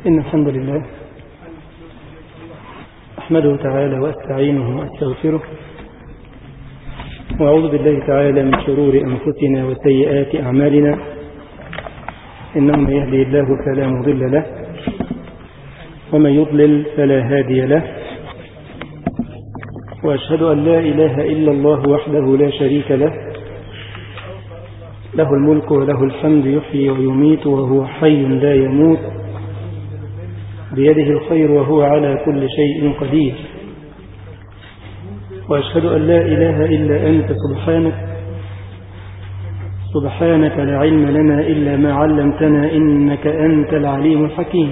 إن الحمد لله أحمده تعالى وأستعينه وأستغفره وأعوذ بالله تعالى من شرور أنفسنا وسيئات أعمالنا إنه من يهدي الله فلا مضل له ومن يضلل فلا هادي له وأشهد أن لا إله إلا الله وحده لا شريك له له الملك وله الحمد يحيي ويميت وهو حي لا يموت بيده الخير وهو على كل شيء قدير وأشهد أن لا إله إلا أنت سبحانك سبحانك لا علم لنا إلا ما علمتنا إنك أنت العليم الحكيم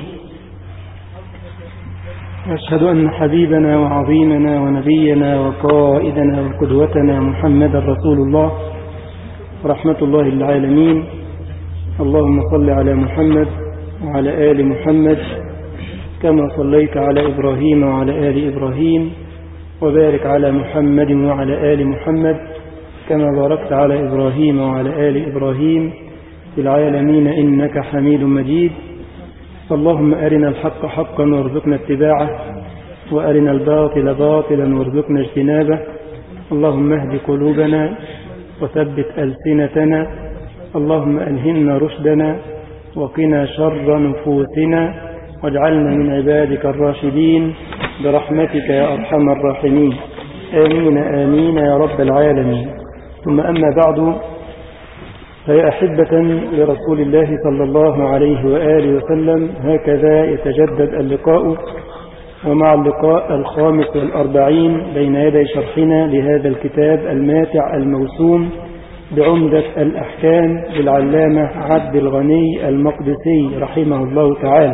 أشهد أن حبيبنا وعظيمنا ونبينا وقائدنا وقدوتنا محمد رسول الله رحمة الله للعالمين اللهم صل على محمد وعلى آل محمد كما صليت على إبراهيم وعلى آل إبراهيم وبارك على محمد وعلى آل محمد كما باركت على إبراهيم وعلى آل إبراهيم في العالمين إنك حميد مجيد اللهم أرنا الحق حقا وارزقنا اتباعه وأرنا الباطل باطلا وارزقنا اجتنابه اللهم اهد قلوبنا وثبت ألسنتنا اللهم ألهمنا رشدنا وقنا شر نفوسنا واجعلنا من عبادك الراشدين برحمتك يا أرحم الراحمين آمين آمين يا رب العالمين ثم أما بعد فيا أحبة لرسول الله صلى الله عليه وآله وسلم هكذا يتجدد اللقاء ومع اللقاء الخامس والأربعين بين يدي شرحنا لهذا الكتاب الماتع الموسوم بعمدة الأحكام للعلامة عبد الغني المقدسي رحمه الله تعالى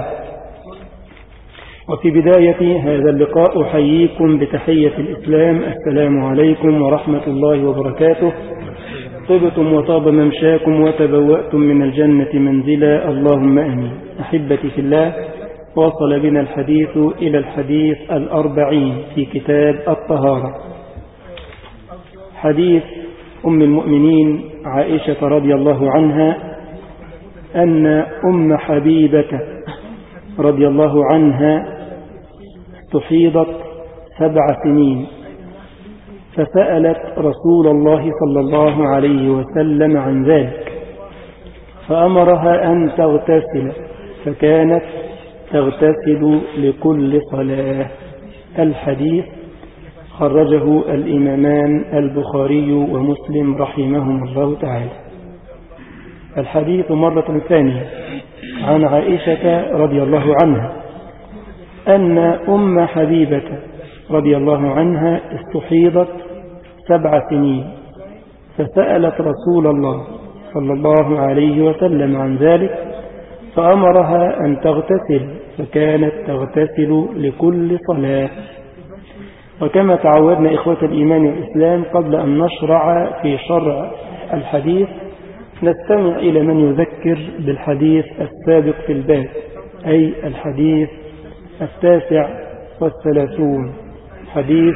وفي بداية هذا اللقاء أحييكم بتحية الإسلام السلام عليكم ورحمة الله وبركاته طبتم وطاب ممشاكم وتبوأتم من الجنة منزلا اللهم أمين أحبتي في الله وصل بنا الحديث إلى الحديث الأربعين في كتاب الطهارة حديث أم المؤمنين عائشة رضي الله عنها أن أم حبيبة رضي الله عنها استحيضت سبع سنين فسألت رسول الله صلى الله عليه وسلم عن ذلك فأمرها أن تغتسل فكانت تغتسل لكل صلاة الحديث خرجه الإمامان البخاري ومسلم رحمهم الله تعالى الحديث مرة ثانية عن عائشة رضي الله عنها أن أم حبيبة رضي الله عنها استحيضت سبع سنين فسألت رسول الله صلى الله عليه وسلم عن ذلك فأمرها أن تغتسل فكانت تغتسل لكل صلاة وكما تعودنا إخوة الإيمان والإسلام قبل أن نشرع في شرع الحديث نستمع إلى من يذكر بالحديث السابق في الباب أي الحديث التاسع والثلاثون حديث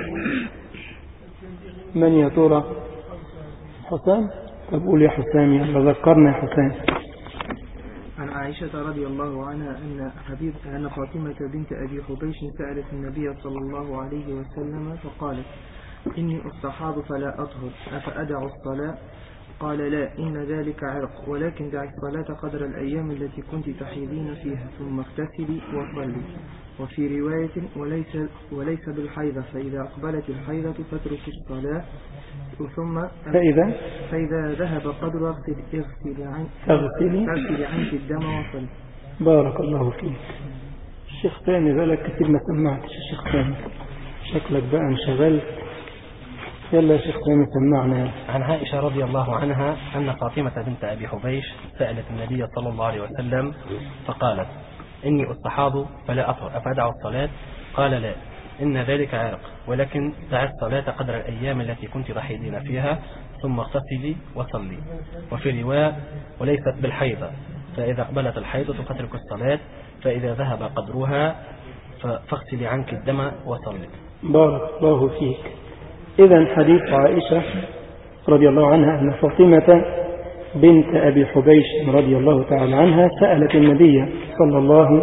من يا ترى حسام طب قول يا حسام يلا ذكرنا يا حسام عن عائشة رضي الله عنها أن حبيب أن فاطمة بنت أبي حبيش سألت النبي صلى الله عليه وسلم فقالت إني أستحاض فلا أطهر أفأدع الصلاة قال لا إن ذلك عرق ولكن دع الصلاة قدر الأيام التي كنت تحيضين فيها ثم اغتسلي وصلي وفي رواية وليس, وليس بالحيضة فإذا أقبلت الحيضة فاترك الصلاة ثم فإذا فإذا ذهب قدر اغسل اغسل عن اغسلي اغسل عنك الدم وصلي بارك الله فيك الشيخ ثاني بالك كتير ما سمعتش الشيخ ثاني شكلك بقى انشغلت يلا يا شيخ ثاني سمعنا عن عائشة رضي الله عنها أن فاطمة بنت أبي حبيش سألت النبي صلى الله عليه وسلم فقالت إني أستحاض فلا أطهر أفأدع الصلاة قال لا إن ذلك عرق ولكن دع الصلاة قدر الأيام التي كنت تحيدين فيها ثم اغتسلي وصلي وفي رواية وليست بالحيضة فإذا أقبلت الحيضة فترك الصلاة فإذا ذهب قدرها فاغسلي عنك الدم وصلي بارك الله فيك إذا حديث عائشة رضي الله عنها أن فاطمة بنت أبي حبيش رضي الله تعالى عنها سألت النبي صلى الله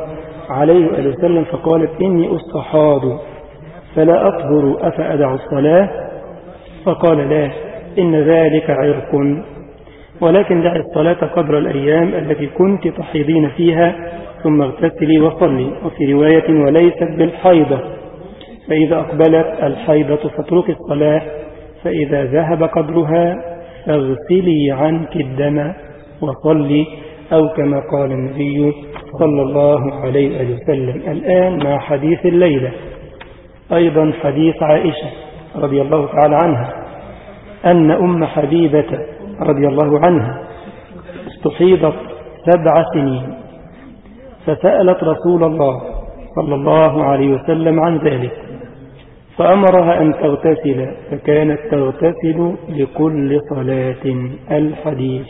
عليه وآله وسلم فقالت إني أستحاض فلا أطهر أفأدع الصلاة فقال لا إن ذلك عرق ولكن دع الصلاة قدر الأيام التي كنت تحيضين فيها ثم اغتسلي وصلي وفي رواية وليست بالحيضة فإذا أقبلت الحيضة فاترك الصلاة فإذا ذهب قدرها فاغسلي عنك الدم وصلي أو كما قال النبي صلى الله عليه وسلم الآن مع حديث الليلة أيضا حديث عائشة رضي الله تعالى عنها أن أم حبيبة رضي الله عنها استحيضت سبع سنين فسألت رسول الله صلى الله عليه وسلم عن ذلك فأمرها أن تغتسل فكانت تغتسل لكل صلاة الحديث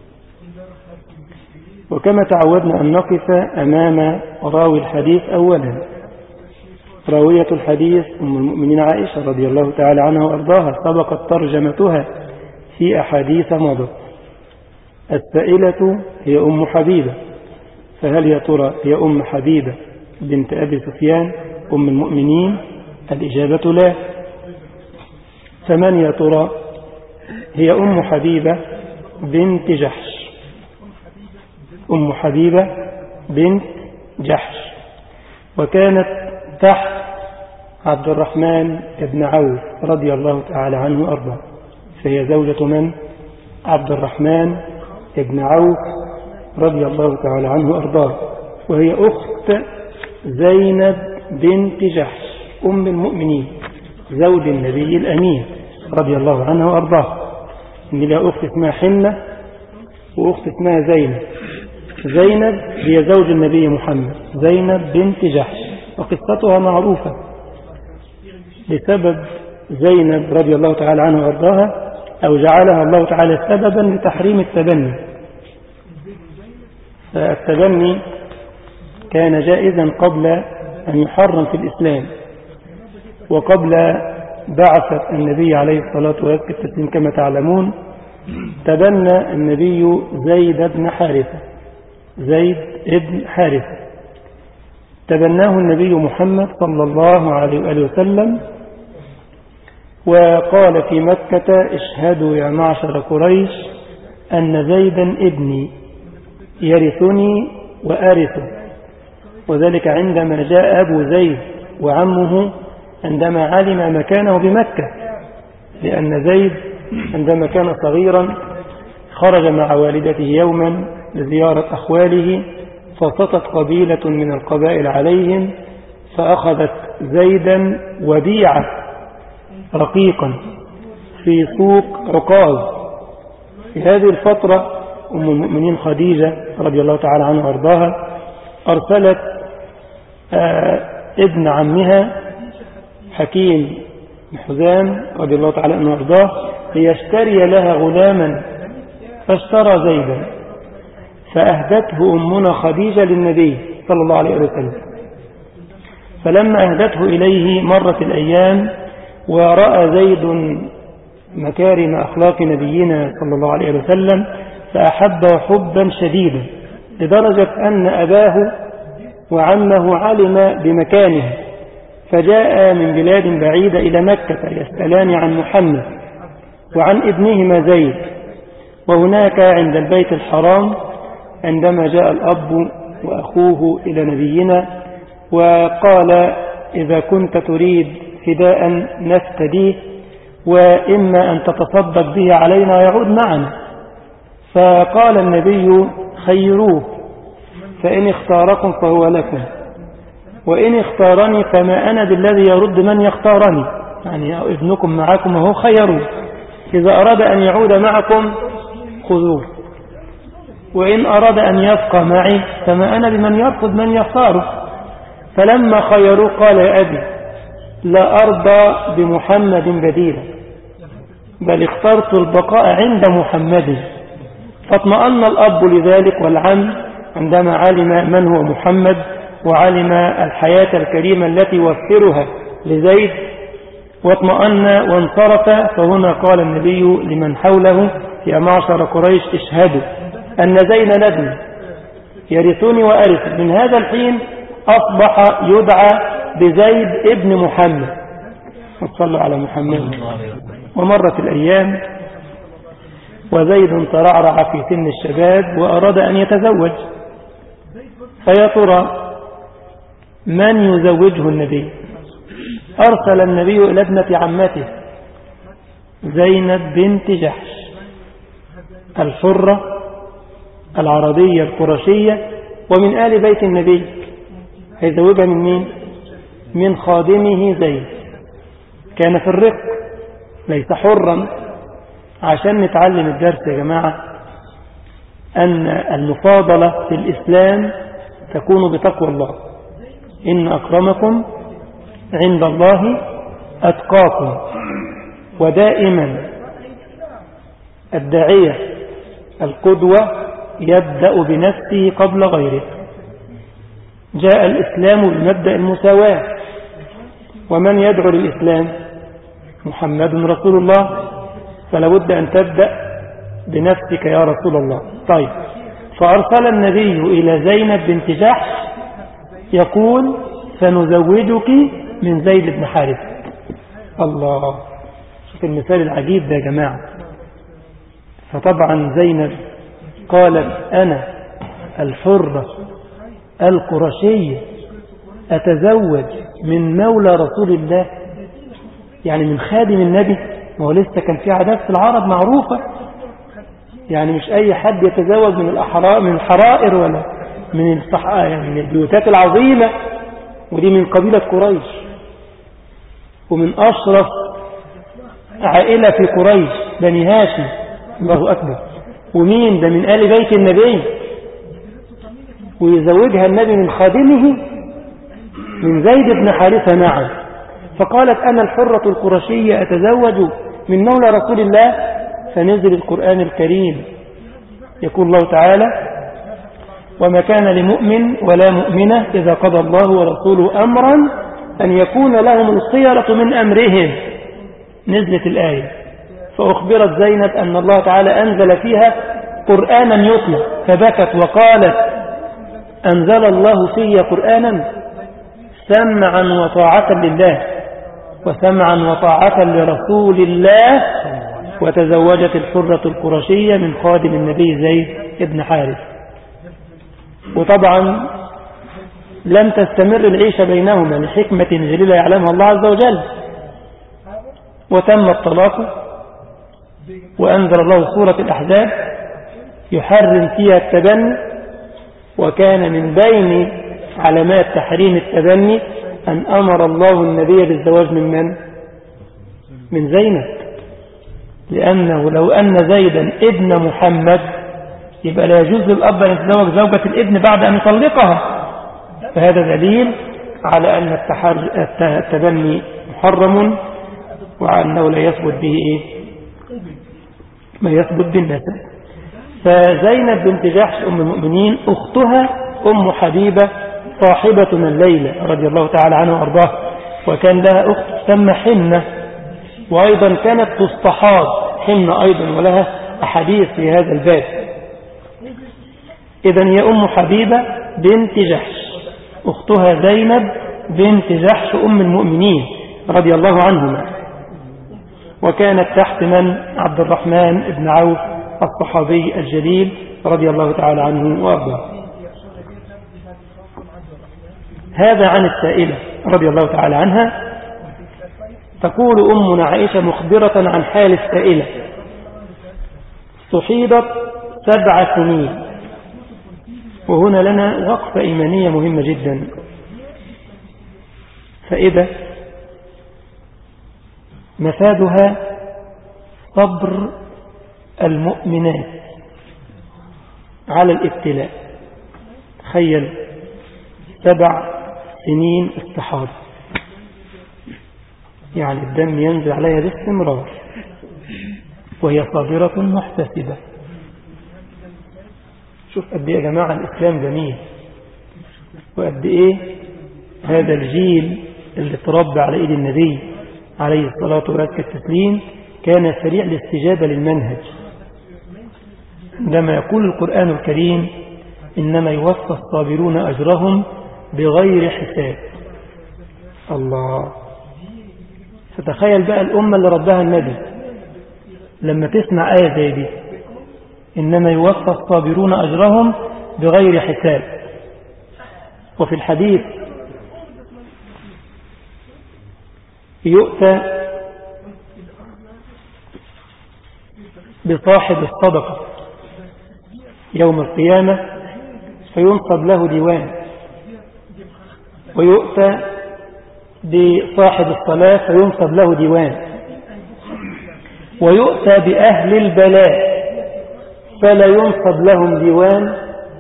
وكما تعودنا أن نقف أمام راوي الحديث أولا راوية الحديث أم المؤمنين عائشة رضي الله تعالى عنها وأرضاها سبقت ترجمتها في أحاديث مضت السائلة هي أم حبيبة فهل يا ترى هي أم حبيبة بنت أبي سفيان أم المؤمنين الإجابة لا فمن يا ترى هي أم حبيبة بنت جحش أم حبيبة بنت جحش وكانت تحت عبد الرحمن بن عوف رضي الله تعالى عنه وأرضاه فهي زوجة من؟ عبد الرحمن بن عوف رضي الله تعالى عنه وأرضاه وهي أخت زينب بنت جحش أم المؤمنين زوج النبي الأمين رضي الله عنه وأرضاه إن لها أخت اسمها حنة وأخت اسمها زينب زينب هي زوج النبي محمد زينب بنت جحش وقصتها معروفة بسبب زينب رضي الله تعالى عنها وأرضاها أو جعلها الله تعالى سببا لتحريم التبني فالتبني كان جائزا قبل أن يحرم في الإسلام وقبل بعثة النبي عليه الصلاة والسلام كما تعلمون تبنى النبي زيد بن حارثة زيد بن حارثة تبناه النبي محمد صلى الله عليه وآله وسلم وقال في مكة اشهدوا يا معشر قريش أن زيدا ابني يرثني وأرثه وذلك عندما جاء أبو زيد وعمه عندما علم مكانه بمكة لأن زيد عندما كان صغيرا خرج مع والدته يوما لزيارة أخواله فسطت قبيلة من القبائل عليهم فأخذت زيدا وديعة رقيقا في سوق عكاظ في هذه الفترة أم المؤمنين خديجة رضي الله تعالى عنها وارضاها أرسلت آه ابن عمها حكيم بن حزام رضي الله تعالى عنه وارضاه ليشتري لها غلاما فاشترى زيدا فأهدته أمنا خديجة للنبي صلى الله عليه وسلم فلما أهدته إليه مرت الأيام ورأى زيد مكارم أخلاق نبينا صلى الله عليه وسلم فأحبه حبا شديدا لدرجة أن أباه وعمه علم بمكانه فجاء من بلاد بعيدة إلى مكة يسألان عن محمد وعن ابنهما زيد وهناك عند البيت الحرام عندما جاء الأب وأخوه إلى نبينا وقال إذا كنت تريد فداء نفتديه وإما أن تتصدق به علينا ويعود معنا فقال النبي خيروه فإن اختاركم فهو لكم وإن اختارني فما أنا بالذي يرد من يختارني يعني ابنكم معكم وهو خيروه إذا أراد أن يعود معكم خذوه وإن أراد أن يبقى معي فما أنا بمن يرفض من يختاره فلما خيروه قال يا أبي لا أرضى بمحمد بديلا بل اخترت البقاء عند محمد فاطمأن الأب لذلك والعم عندما علم من هو محمد وعلم الحياة الكريمة التي يوفرها لزيد واطمأن وانصرف فهنا قال النبي لمن حوله يا معشر قريش اشهدوا أن زين ابني يرثني وأرث من هذا الحين أصبح يدعى بزيد ابن محمد صلى على محمد ومرت الأيام وزيد ترعرع في سن الشباب وأراد أن يتزوج فيا ترى من يزوجه النبي أرسل النبي إلى ابنة عمته زينب بنت جحش الحرة العربية القرشية ومن آل بيت النبي هيزوجها من مين من خادمه زيد كان في الرق ليس حرا عشان نتعلم الدرس يا جماعة أن المفاضلة في الإسلام تكون بتقوى الله إن أكرمكم عند الله أتقاكم ودائما الداعية القدوة يبدأ بنفسه قبل غيره جاء الإسلام بمبدأ المساواة ومن يدعو للإسلام محمد رسول الله فلا بد أن تبدأ بنفسك يا رسول الله طيب فأرسل النبي إلى زينب بنت جحش يقول سنزوجك من زيد بن حارث الله شوف المثال العجيب ده يا جماعة فطبعا زينب قالت أنا الحرة القرشية أتزوج من مولى رسول الله يعني من خادم النبي ما هو لسه كان في عادات في العرب معروفة يعني مش أي حد يتزوج من الأحرار من الحرائر ولا من الصحاء يعني من البيوتات العظيمة ودي من قبيلة قريش ومن أشرف عائلة في قريش بني هاشم الله أكبر ومين ده من آل بيت النبي ويزوجها النبي من خادمه من زيد بن حارثة نعم فقالت أنا الحرة القرشية أتزوج من مولى رسول الله فنزل القرآن الكريم يقول الله تعالى وما كان لمؤمن ولا مؤمنة إذا قضى الله ورسوله أمرا أن يكون لهم الخيرة من أمرهم نزلت الآية فأخبرت زينب أن الله تعالى أنزل فيها قرآنا يطلع فبكت وقالت أنزل الله في قرآنا سمعا وطاعة لله وسمعا وطاعة لرسول الله وتزوجت الحرة القرشية من خادم النبي زيد ابن حارث وطبعا لم تستمر العيشة بينهما لحكمة جليلة يعلمها الله عز وجل وتم الطلاق وأنزل الله سورة الأحزاب يحرم فيها التبني وكان من بين علامات تحريم التبني أن أمر الله النبي بالزواج من من؟ من زينب لأنه لو أن زيدا ابن محمد يبقى لا يجوز للأب أن يتزوج زوجة الابن بعد أن يطلقها فهذا دليل على أن التبني محرم وأنه لا يثبت به إيه؟ ما يثبت بالنسب فزينب بنت جحش أم المؤمنين أختها أم حبيبة صاحبتنا الليلة رضي الله تعالى عنها وأرضاه وكان لها أخت تسمى حنة وأيضا كانت تستحاض حنة أيضا ولها أحاديث في هذا الباب إذا هي أم حبيبة بنت جحش أختها زينب بنت جحش أم المؤمنين رضي الله عنهما وكانت تحت من عبد الرحمن بن عوف الصحابي الجليل رضي الله تعالى عنه وأرضاه هذا عن السائلة رضي الله تعالى عنها تقول أمنا عائشة مخبرة عن حال السائلة صحيدت سبع سنين وهنا لنا وقفة إيمانية مهمة جدا فإذا مفادها صبر المؤمنات على الابتلاء تخيل سبع سنين استحاضة يعني الدم ينزل عليها باستمرار وهي صابرة محتسبة شوف قد ايه يا جماعة الإسلام جميل وقد ايه هذا الجيل اللي تربى على ايد النبي عليه الصلاة والسلام التسليم كان سريع الاستجابة للمنهج عندما يقول القرآن الكريم إنما يوفى الصابرون أجرهم بغير حساب الله فتخيل بقى الأمة اللي ردها النبي لما تسمع آية زي دي إنما يوفى الصابرون أجرهم بغير حساب وفي الحديث يؤتى بصاحب الصدقة يوم القيامة فينصب له ديوان ويؤتى بصاحب الصلاة فينصب له ديوان ويؤتى بأهل البلاء فلا ينصب لهم ديوان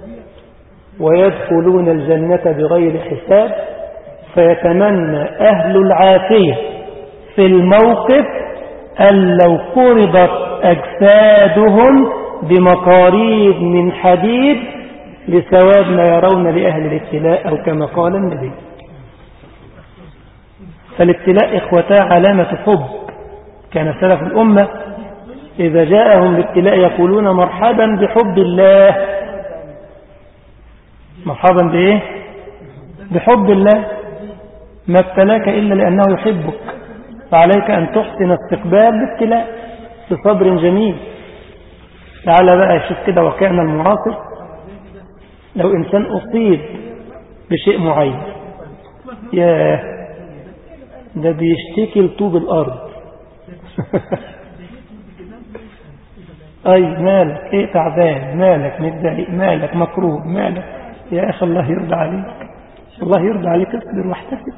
ويدخلون الجنة بغير حساب فيتمنى أهل العافية في الموقف أن لو قرضت أجسادهم بمقاريب من حديد لسواد ما يرون لأهل الابتلاء أو كما قال النبي فالابتلاء إخوتا علامة حب كان سلف الأمة إذا جاءهم الابتلاء يقولون مرحبا بحب الله مرحبا بإيه بحب الله ما ابتلاك إلا لأنه يحبك فعليك أن تحسن استقبال الابتلاء بصبر جميل تعال بقى شوف كده وكأن المعاصر لو إنسان أصيب بشيء معين يا ده بيشتكي لطوب الأرض أي مالك إيه تعبان مالك متضايق مالك مكروه مالك يا أخي الله يرضى عليك الله يرضى عليك اصبر واحتسب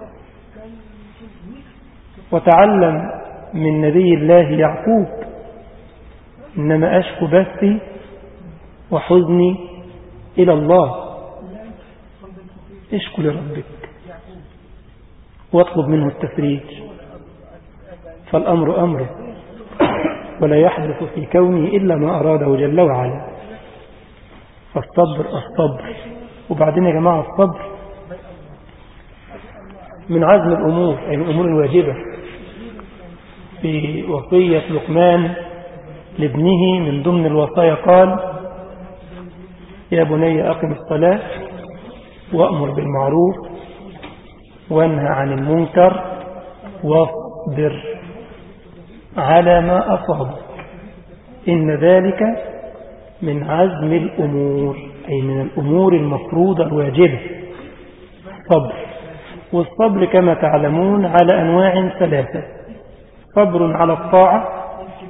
وتعلم من نبي الله يعقوب إنما أشكو بثي وحزني إلى الله اشكو لربك واطلب منه التفريج فالأمر أمره ولا يحدث في كونه إلا ما أراده جل وعلا فالصبر الصبر وبعدين يا جماعة الصبر من عزم الأمور أي من الأمور الواجبة في وصية لقمان لابنه من ضمن الوصايا قال يا بني أقم الصلاة وأمر بالمعروف وانهى عن المنكر واصبر على ما أصاب إن ذلك من عزم الأمور أي من الأمور المفروضة الواجبة صبر والصبر كما تعلمون على أنواع ثلاثة صبر على الطاعة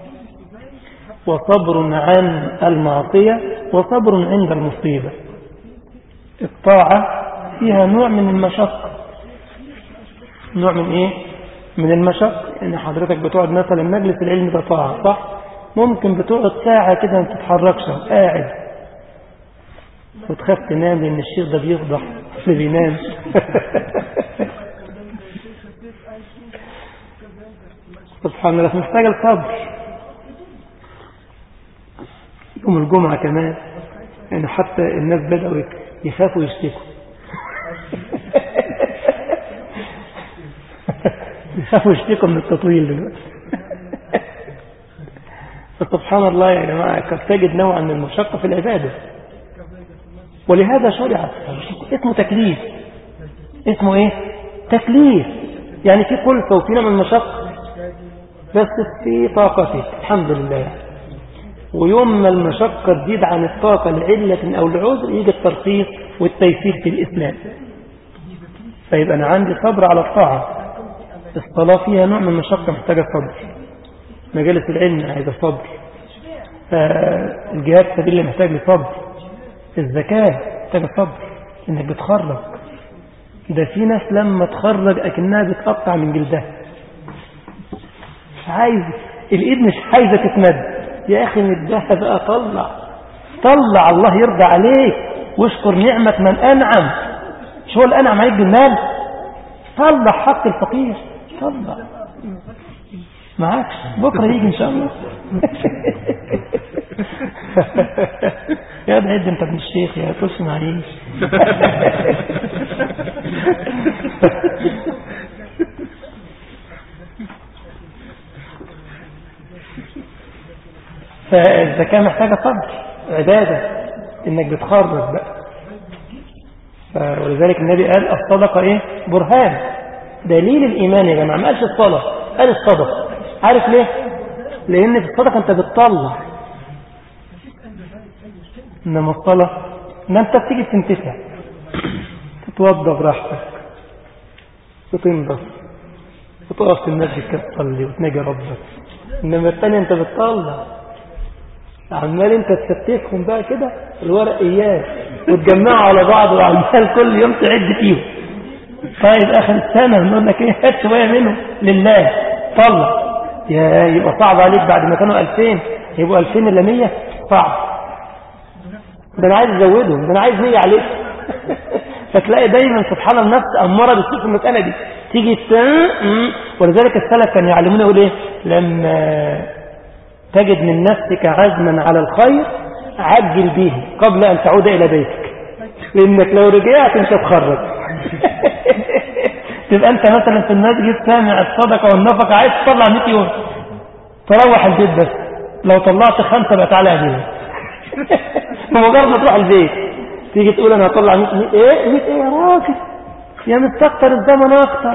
وصبر عن المعصية وصبر عند المصيبة الطاعة فيها نوع من المشقة نوع من ايه من المشقة ان حضرتك بتقعد مثلا مجلس العلم ده طاعة صح ممكن بتقعد ساعة كده ما تتحركش قاعد وتخاف تنام لان الشيخ ده بيفضح اللي بينام سبحان الله محتاج الصبر يوم الجمعة كمان يعني حتى الناس بدأوا يخافوا يشتكوا يخافوا يشتكوا من التطويل دلوقتي فسبحان الله يا جماعة قد تجد نوعا من المشقة في العبادة ولهذا شرع اسمه تكليف اسمه ايه تكليف يعني في كلفة وفي نوع من المشقة بس في طاقتك الحمد لله ويوم ما المشقة تزيد عن الطاقة لعلة أو لعذر يجي الترخيص والتيسير في الإسلام فيبقى أنا عندي صبر على الطاعة الصلاة فيها نوع من المشقة محتاجة صبر مجالس العلم عايزة صبر الجهاد سبيل اللي محتاج لصبر الزكاة محتاجة صبر انك بتخرج ده في ناس لما تخرج اكنها بتقطع من جلدها مش عايز الايد مش عايزة تتمد يا اخي مدها بقى طلع طلع الله يرضى عليك واشكر نعمة من انعم مش هو الانعم عليك بالمال طلع حق الفقير طلع معاك بكرة يجي ان شاء الله يا ده عد انت ابن الشيخ يا تلش معيش فالزكاة محتاجة صبر عبادة انك بتخرج بقى ولذلك النبي قال الصدقة إيه برهان دليل الإيمان يا جماعة ما قالش الصلاة قال الصدقة عارف ليه لأن في الصدقة أنت بتطلع إنما الصلاة إن أنت بتيجي تنتفع تتوضى براحتك وتنضف وتقف في المسجد كده تصلي وتناجي ربك إنما الثانية أنت بتطلع عمال أنت تستفهم بقى كده الورق إياه وتجمعوا على بعض وعمال كل يوم تعد فيهم طيب آخر السنة نقول لك إيه هات شوية منه لله طلع يا يبقى صعب عليك بعد ما كانوا 2000 يبقوا 2000 إلا 100 صعب ده أنا عايز أزودهم ده أنا عايز 100 عليك فتلاقي دايما سبحان الله النفس أمارة بالسوء في المسألة دي تيجي ولذلك السلف كانوا يعلمونا يقول إيه لما تجد من نفسك عزما على الخير عجل به قبل أن تعود إلى بيتك لأنك لو رجعت مش هتخرج تبقى أنت مثلا في المسجد سامع الصدقة والنفقة عايز تطلع 100 يورو تروح البيت بس لو طلعت خمسة بقى تعالى أجيبها بمجرد ما تروح البيت تيجي تقول أنا هطلع 100 100 إيه 100 إيه يا راجل يا مستكتر الزمن أكتر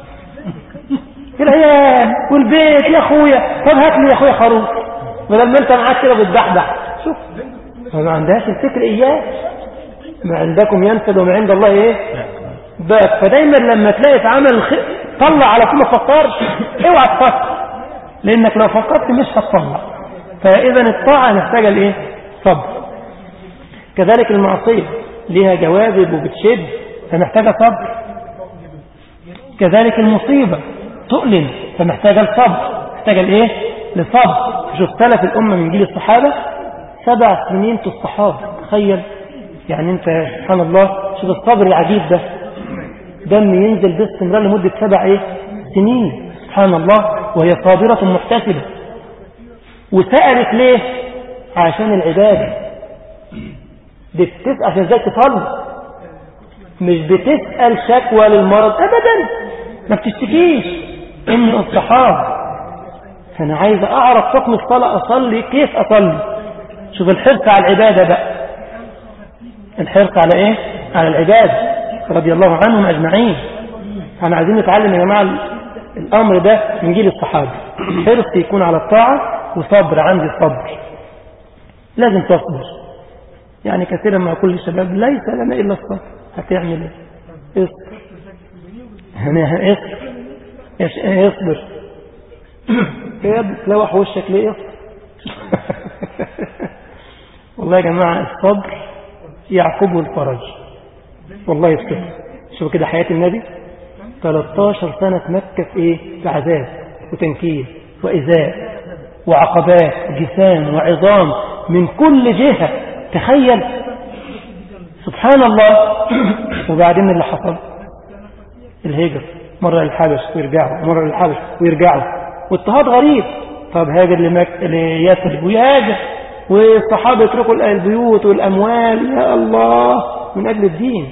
العيال والبيت يا أخويا طب هات لي يا أخويا خروف بدل ما أنت معاك كده بتدحدح شوف ما عندهاش الفكر إياه ما عندكم ينفد وما عند الله إيه بقى فدايما لما تلاقي في عمل الخير طلع على طول ما تفكرش اوعى تفكر لانك لو فكرت مش هتطلع فاذا الطاعه محتاجه لايه صبر كذلك المعصيه ليها جوازب وبتشد فمحتاجه صبر كذلك المصيبه تؤلم فمحتاجه الصبر محتاجه لايه لصبر شوف سلف الامه من جيل الصحابه سبع سنين في الصحابه تخيل يعني انت سبحان الله شوف الصبر العجيب ده دم ينزل باستمرار لمدة سبع ايه سنين سبحان الله وهي صابرة محتسبة وسألت ليه عشان العبادة دي بتسأل عشان ازاي تصلي مش بتسأل شكوى للمرض ابدا ما بتشتكيش اني الصحاب فانا عايز اعرف حكم الصلاة اصلي كيف اصلي شوف الحرص على العبادة بقى الحرص على ايه على العبادة رضي الله عنهم أجمعين احنا عايزين نتعلم يا جماعة الأمر ده من جيل الصحابة حرص يكون على الطاعة وصبر عندي صبر لازم تصبر يعني كثيرا ما أقول للشباب ليس لنا إلا الصبر هتعمل ايه اصبر يعني اصبر اصبر كده بتلوح وشك ليه اصبر والله يا جماعة الصبر يعقبه الفرج والله يفتح شوف كده حياة النبي 13 سنة في مكة في ايه في عذاب وتنكيل وإزاء وعقبات جسام وعظام من كل جهة تخيل سبحان الله وبعدين اللي حصل الهجر مرة للحبش ويرجعوا مرة للحبش ويرجعوا واضطهاد غريب طب هاجر لمك... ليثرب ويهاجر والصحابة يتركوا البيوت والأموال يا الله من أجل الدين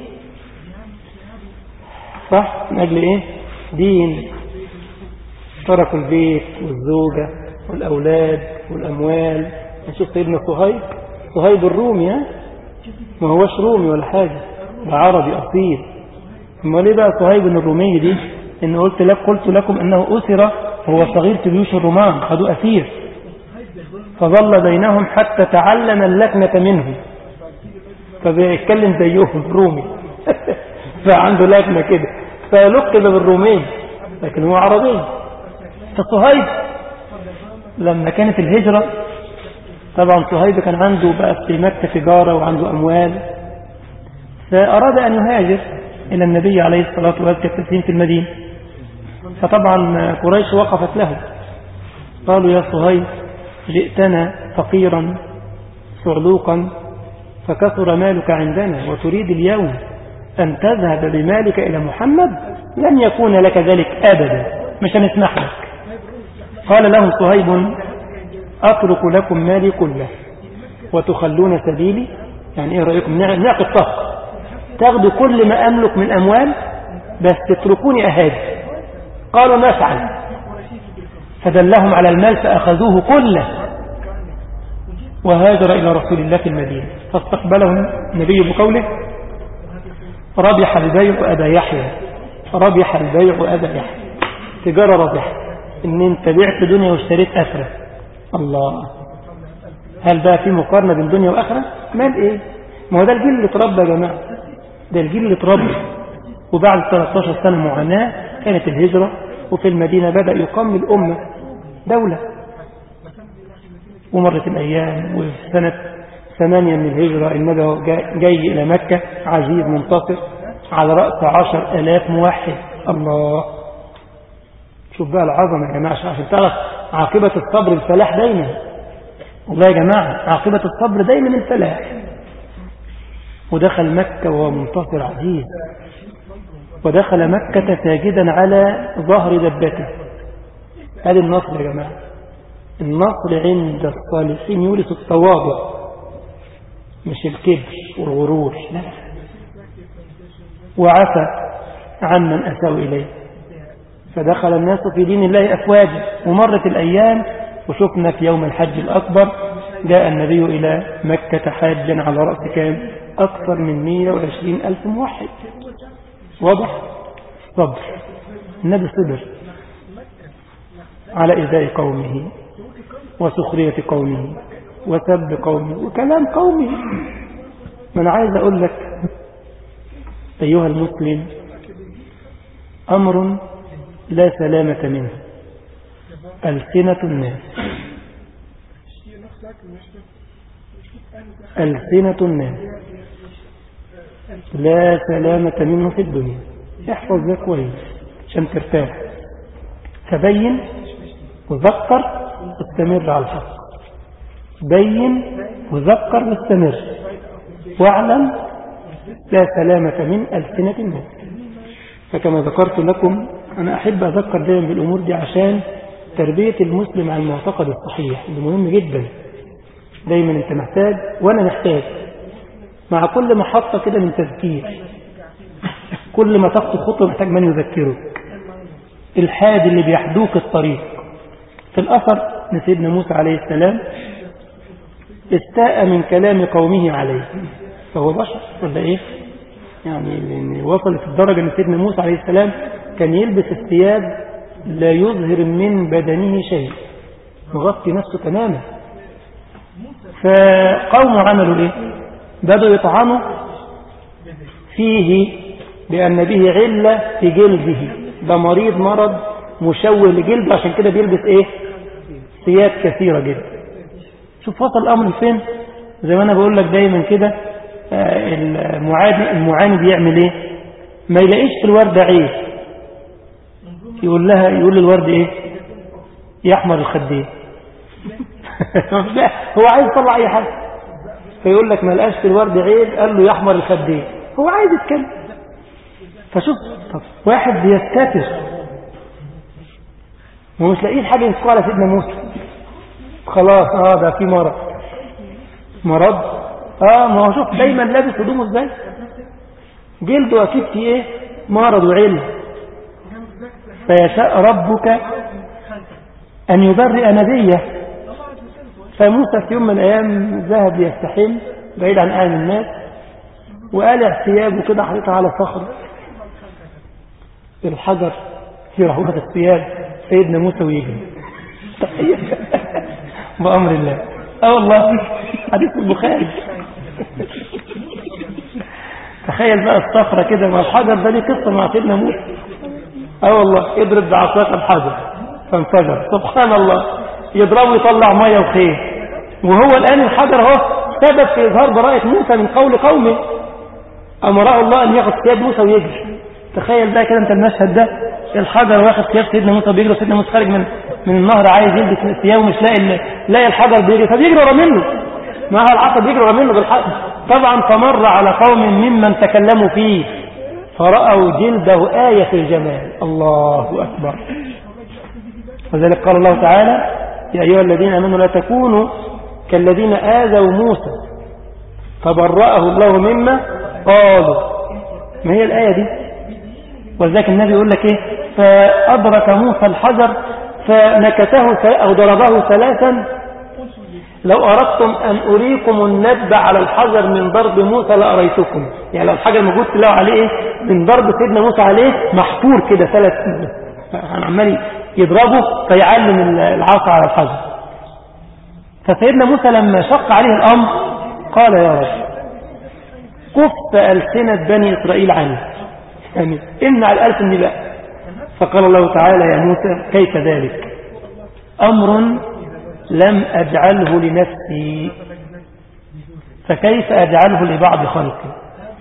صح من أجل إيه دين تركوا البيت والزوجة والأولاد والأموال نشوف سيدنا صهيب صهيب الرومي ها ما هوش رومي ولا حاجة ده عربي أصيل ما ليه بقى صهيب الرومي دي إن قلت لك قلت لكم أنه أسر وهو صغير في جيوش الرومان خدوا أسير فظل بينهم حتى تعلم اللكنة منهم فبيتكلم زيهم رومي فعنده لكنة كده فلقب بالرومي لكن هو عربي فصهيب لما كانت الهجرة طبعا صهيب كان عنده بقى في مكة تجارة وعنده أموال فأراد أن يهاجر إلى النبي عليه الصلاة والسلام في المدينة فطبعا قريش وقفت له قالوا يا صهيب جئتنا فقيرا صعلوقا فكثر مالك عندنا وتريد اليوم أن تذهب بمالك إلى محمد لن يكون لك ذلك أبدا مش هنسمح لك قال له صهيب أترك لكم مالي كله وتخلون سبيلي يعني إيه رأيكم نعقد صفقة تاخذوا كل ما أملك من أموال بس تتركوني أهادي قالوا نفعل فدلهم على المال فأخذوه كله وهاجر إلى رسول الله في المدينة فاستقبله النبي بقوله ربح البيع أبا يحيى ربح البيع أبا يحيى تجارة ربح ان انت بعت دنيا واشتريت اخرة الله هل بقى في مقارنة بين دنيا واخرة مال ايه ما هو ده الجيل اللي اتربى يا جماعة ده الجيل اللي اتربى وبعد 13 سنة معاناة كانت الهجرة وفي المدينة بدأ يقام الأمة دولة ومرت الأيام وفي سنة ثمانية من الهجرة النبي جاي إلى مكة عزيز منتصر على رأس عشر ألاف موحد الله شوف بقى العظمة يا جماعة عشان تعرف عاقبة الصبر الفلاح دايما والله يا جماعة عاقبة الصبر دايما الفلاح ودخل مكة وهو منتصر عزيز ودخل مكة ساجدا على ظهر دبته هذا النصر يا جماعة النصر عند الصالحين يورث التواضع مش الكبر والغرور لا وعفى عمن أساءوا إليه فدخل الناس في دين الله أفواجا ومرت الأيام وشفنا في يوم الحج الأكبر جاء النبي إلى مكة حاجا على رأس كام أكثر من 120 ألف موحد واضح صبر النبي صبر على إذاء قومه وسخرية قومه وسب قومه وكلام قومه ما أنا عايز أقول لك أيها المسلم أمر لا سلامة منه ألسنة الناس ألسنة الناس لا سلامة منه في الدنيا احفظ ده كويس عشان ترتاح فبين وذكر واستمر على الحق بين وذكر واستمر واعلم لا سلامة من ألسنة الناس فكما ذكرت لكم أنا أحب أذكر دائما بالأمور دي عشان تربية المسلم على المعتقد الصحيح اللي مهم جدا دايما أنت محتاج وأنا محتاج مع كل محطة كده من تذكير كل ما تخطو خطوة محتاج من يذكرك الحاد اللي بيحدوك الطريق في الأثر لسيدنا موسى عليه السلام استاء من كلام قومه عليه فهو بشر ولا ايه يعني لأن وصلت الدرجة ان سيدنا موسى عليه السلام كان يلبس الثياب لا يظهر من بدنه شيء مغطي نفسه تماما فقومه عملوا ايه بدأوا يطعنوا فيه بأن به علة في جلده ده مريض مرض مشوه لجلده عشان كده بيلبس ايه ثياب كثيرة جدا شوف وصل الأمر فين زي ما أنا بقول لك دايما كده المعاني المعاني بيعمل ايه ما يلاقيش في الوردة عيب يقول لها يقول للورد ايه يحمر الخدين هو عايز يطلع اي حاجه فيقول لك ما لقاش في الورد عيب قال له يحمر الخدين هو عايز يتكلم فشوف طب واحد بيستتر ومش لاقيين حاجه يمسكوا على سيدنا موسى خلاص اه ده في مرض مرض اه ما هو شوف دايما لابس هدومه ازاي جلده اكيد في ايه مرض وعلم فيشاء ربك ان يبرئ نبيه فموسى في يوم من الايام ذهب يستحم بعيد عن اهل الناس وقالع ثيابه كده حاططها على صخر الحجر في رهوة الثياب سيدنا موسى ويجري بأمر الله اه والله حديث البخاري تخيل بقى الصخرة كده مع الحجر ده ليه قصة مع سيدنا موسى اه والله يضرب بعصاك الحجر فانفجر سبحان الله يضربه يطلع ميه وخير وهو الآن الحجر اهو سبب في إظهار براءة موسى من قول قومه أمره الله أن ياخذ ثياب موسى ويجري تخيل بقى كده انت المشهد ده الحجر واخد ثياب سيدنا موسى بيجري وسيدنا موسى خارج من من النهر عايز يلبس ثيابه ومش لاقي لاقي الحجر بيجري فبيجري ورا منه معها العصا بيجري ورا منه بالحجر طبعا فمر على قوم ممن تكلموا فيه فرأوا جلده آية في الجمال الله أكبر وذلك قال الله تعالى يا أيها الذين آمنوا لا تكونوا كالذين آذوا موسى فبرأه الله مما قالوا ما هي الآية دي ولذلك النبي يقول لك ايه فأدرك موسى الحجر فنكته أو ضربه ثلاثا لو أردتم أن أريكم الندب على الحجر من ضرب موسى لأريتكم يعني لو الحجر موجود تلاقوا عليه إيه من ضرب سيدنا موسى عليه محفور كده ثلاث عمال يضربه فيعلم العصا على الحجر فسيدنا موسى لما شق عليه الأمر قال يا رب كف ألسنة بني إسرائيل عني يعني إمنع الألسن دي بقى فقال الله تعالى يا موسى كيف ذلك أمر لم أجعله لنفسي فكيف أجعله لبعض خلقي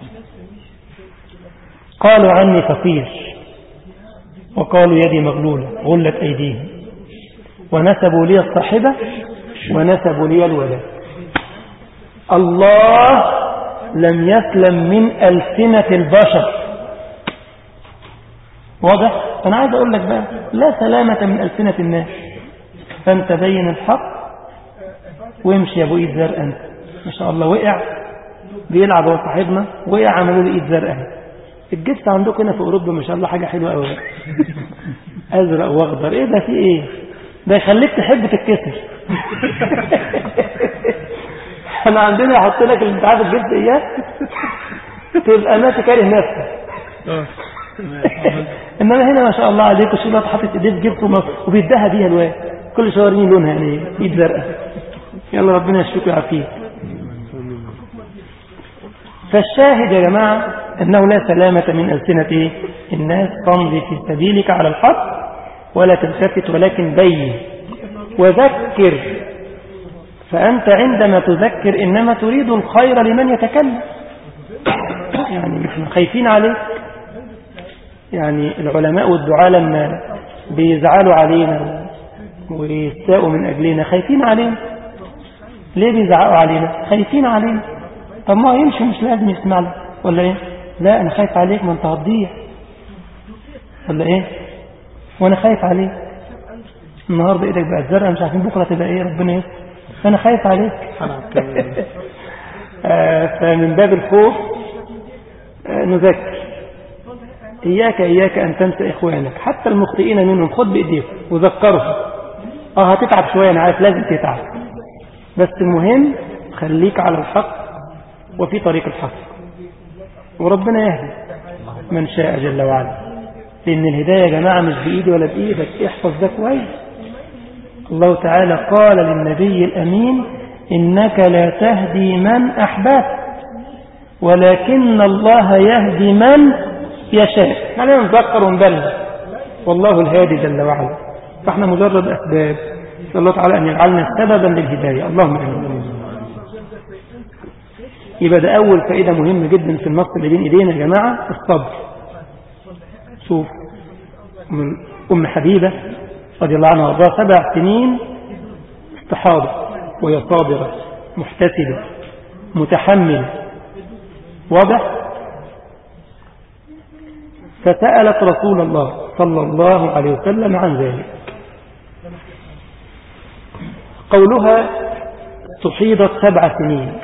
قالوا عني فقير وقالوا يدي مغلولة غلت أيديهم ونسبوا لي الصاحبة ونسبوا لي الولد الله لم يسلم من ألسنة البشر واضح أنا عايز أقول لك بقى لا سلامة من ألسنة الناس فأنت بين الحق وامشي يا أبو إيد زرق أنت ما شاء الله وقع بيلعب هو صاحبنا وقع عملوا له إيد زرق الجبس عندكم هنا في أوروبا ما شاء الله حاجة حلوة قوي أزرق وأخضر إيه ده في إيه ده يخليك تحب تتكسر احنا عندنا يحط لك اللي انت عارف الجبس اياه تبقى ماشي كاره نفسك انما هنا ما شاء الله عليك وشو الواد حاطط ايديه في جبسه وبيدها بيها الواد كل شويه وريني لونها يعني ايد زرقاء يلا ربنا يشفيك ويعافيك فالشاهد يا جماعه انه لا سلامه من السنه الناس تمضي في سبيلك على الحق ولا تلتفت ولكن بين وذكر فأنت عندما تذكر إنما تريد الخير لمن يتكلم يعني نحن خايفين عليك يعني العلماء والدعاء لما بيزعلوا علينا ويستاءوا من أجلنا خايفين علينا ليه بيزعقوا علينا خايفين علينا طب ما يمشي مش لازم يسمع له ولا ايه لا انا خايف عليك ما انت هتضيع ولا ايه وانا خايف عليك النهارده ايدك بقت زرقاء مش عارفين بكره تبقى ايه ربنا يستر فانا خايف عليك آه فمن باب الخوف آه نذكر إياك إياك أن تنسى إخوانك حتى المخطئين منهم خد بإيديهم وذكرهم آه هتتعب شوية أنا عارف لازم تتعب بس المهم خليك على الحق وفي طريق الحق وربنا يهدي من شاء جل وعلا لأن الهداية يا جماعة مش بإيدي ولا بإيدك احفظ ده كويس الله تعالى قال للنبي الأمين إنك لا تهدي من أحببت ولكن الله يهدي من يشاء خلينا نذكر ونبلغ والله الهادي جل وعلا فاحنا مجرد أسباب نسأل الله تعالى أن يجعلنا سببا للهداية اللهم آمين يبقى ده أول فائدة مهمة جدا في النص اللي بين إيدينا يا جماعة الصبر شوف من أم حبيبة رضي الله عنها وارضاها سبع سنين استحاضة وهي صابرة محتسبة متحملة واضح فسألت رسول الله صلى الله عليه وسلم عن ذلك قولها تحيضت سبع سنين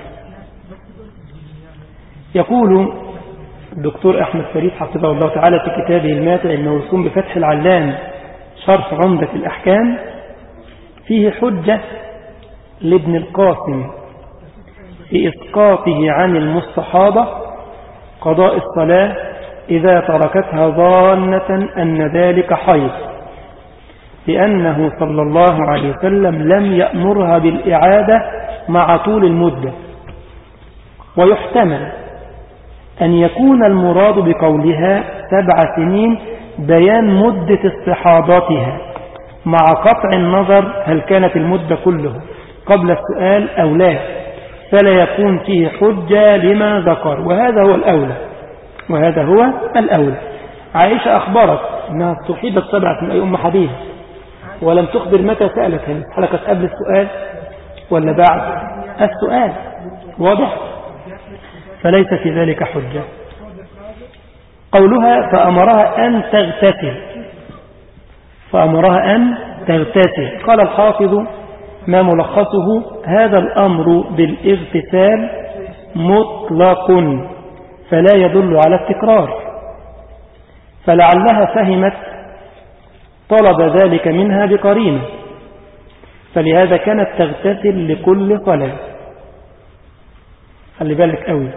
يقول الدكتور أحمد فريد حفظه الله تعالى في كتابه الماتع الموسوم بفتح العلام شرح عمدة الأحكام فيه حجة لابن القاسم في إسقاطه عن المستحاضة قضاء الصلاة إذا تركتها ظانة أن ذلك حيض لأنه صلى الله عليه وسلم لم يأمرها بالإعادة مع طول المدة ويحتمل أن يكون المراد بقولها سبع سنين بيان مدة استحاضاتها مع قطع النظر هل كانت المدة كله قبل السؤال أو لا فلا يكون فيه حجة لما ذكر وهذا هو الأولى وهذا هو الأولى عائشة أخبرت أنها استحيضت سبعة من أي أم حبيب ولم تخبر متى سألت هل حلقت قبل السؤال ولا بعد السؤال واضح فليس في ذلك حجة قولها فأمرها أن تغتسل فأمرها أن تغتسل قال الحافظ ما ملخصه هذا الأمر بالاغتسال مطلق فلا يدل على التكرار فلعلها فهمت طلب ذلك منها بقرينة فلهذا كانت تغتسل لكل صلاة خلي بالك قوي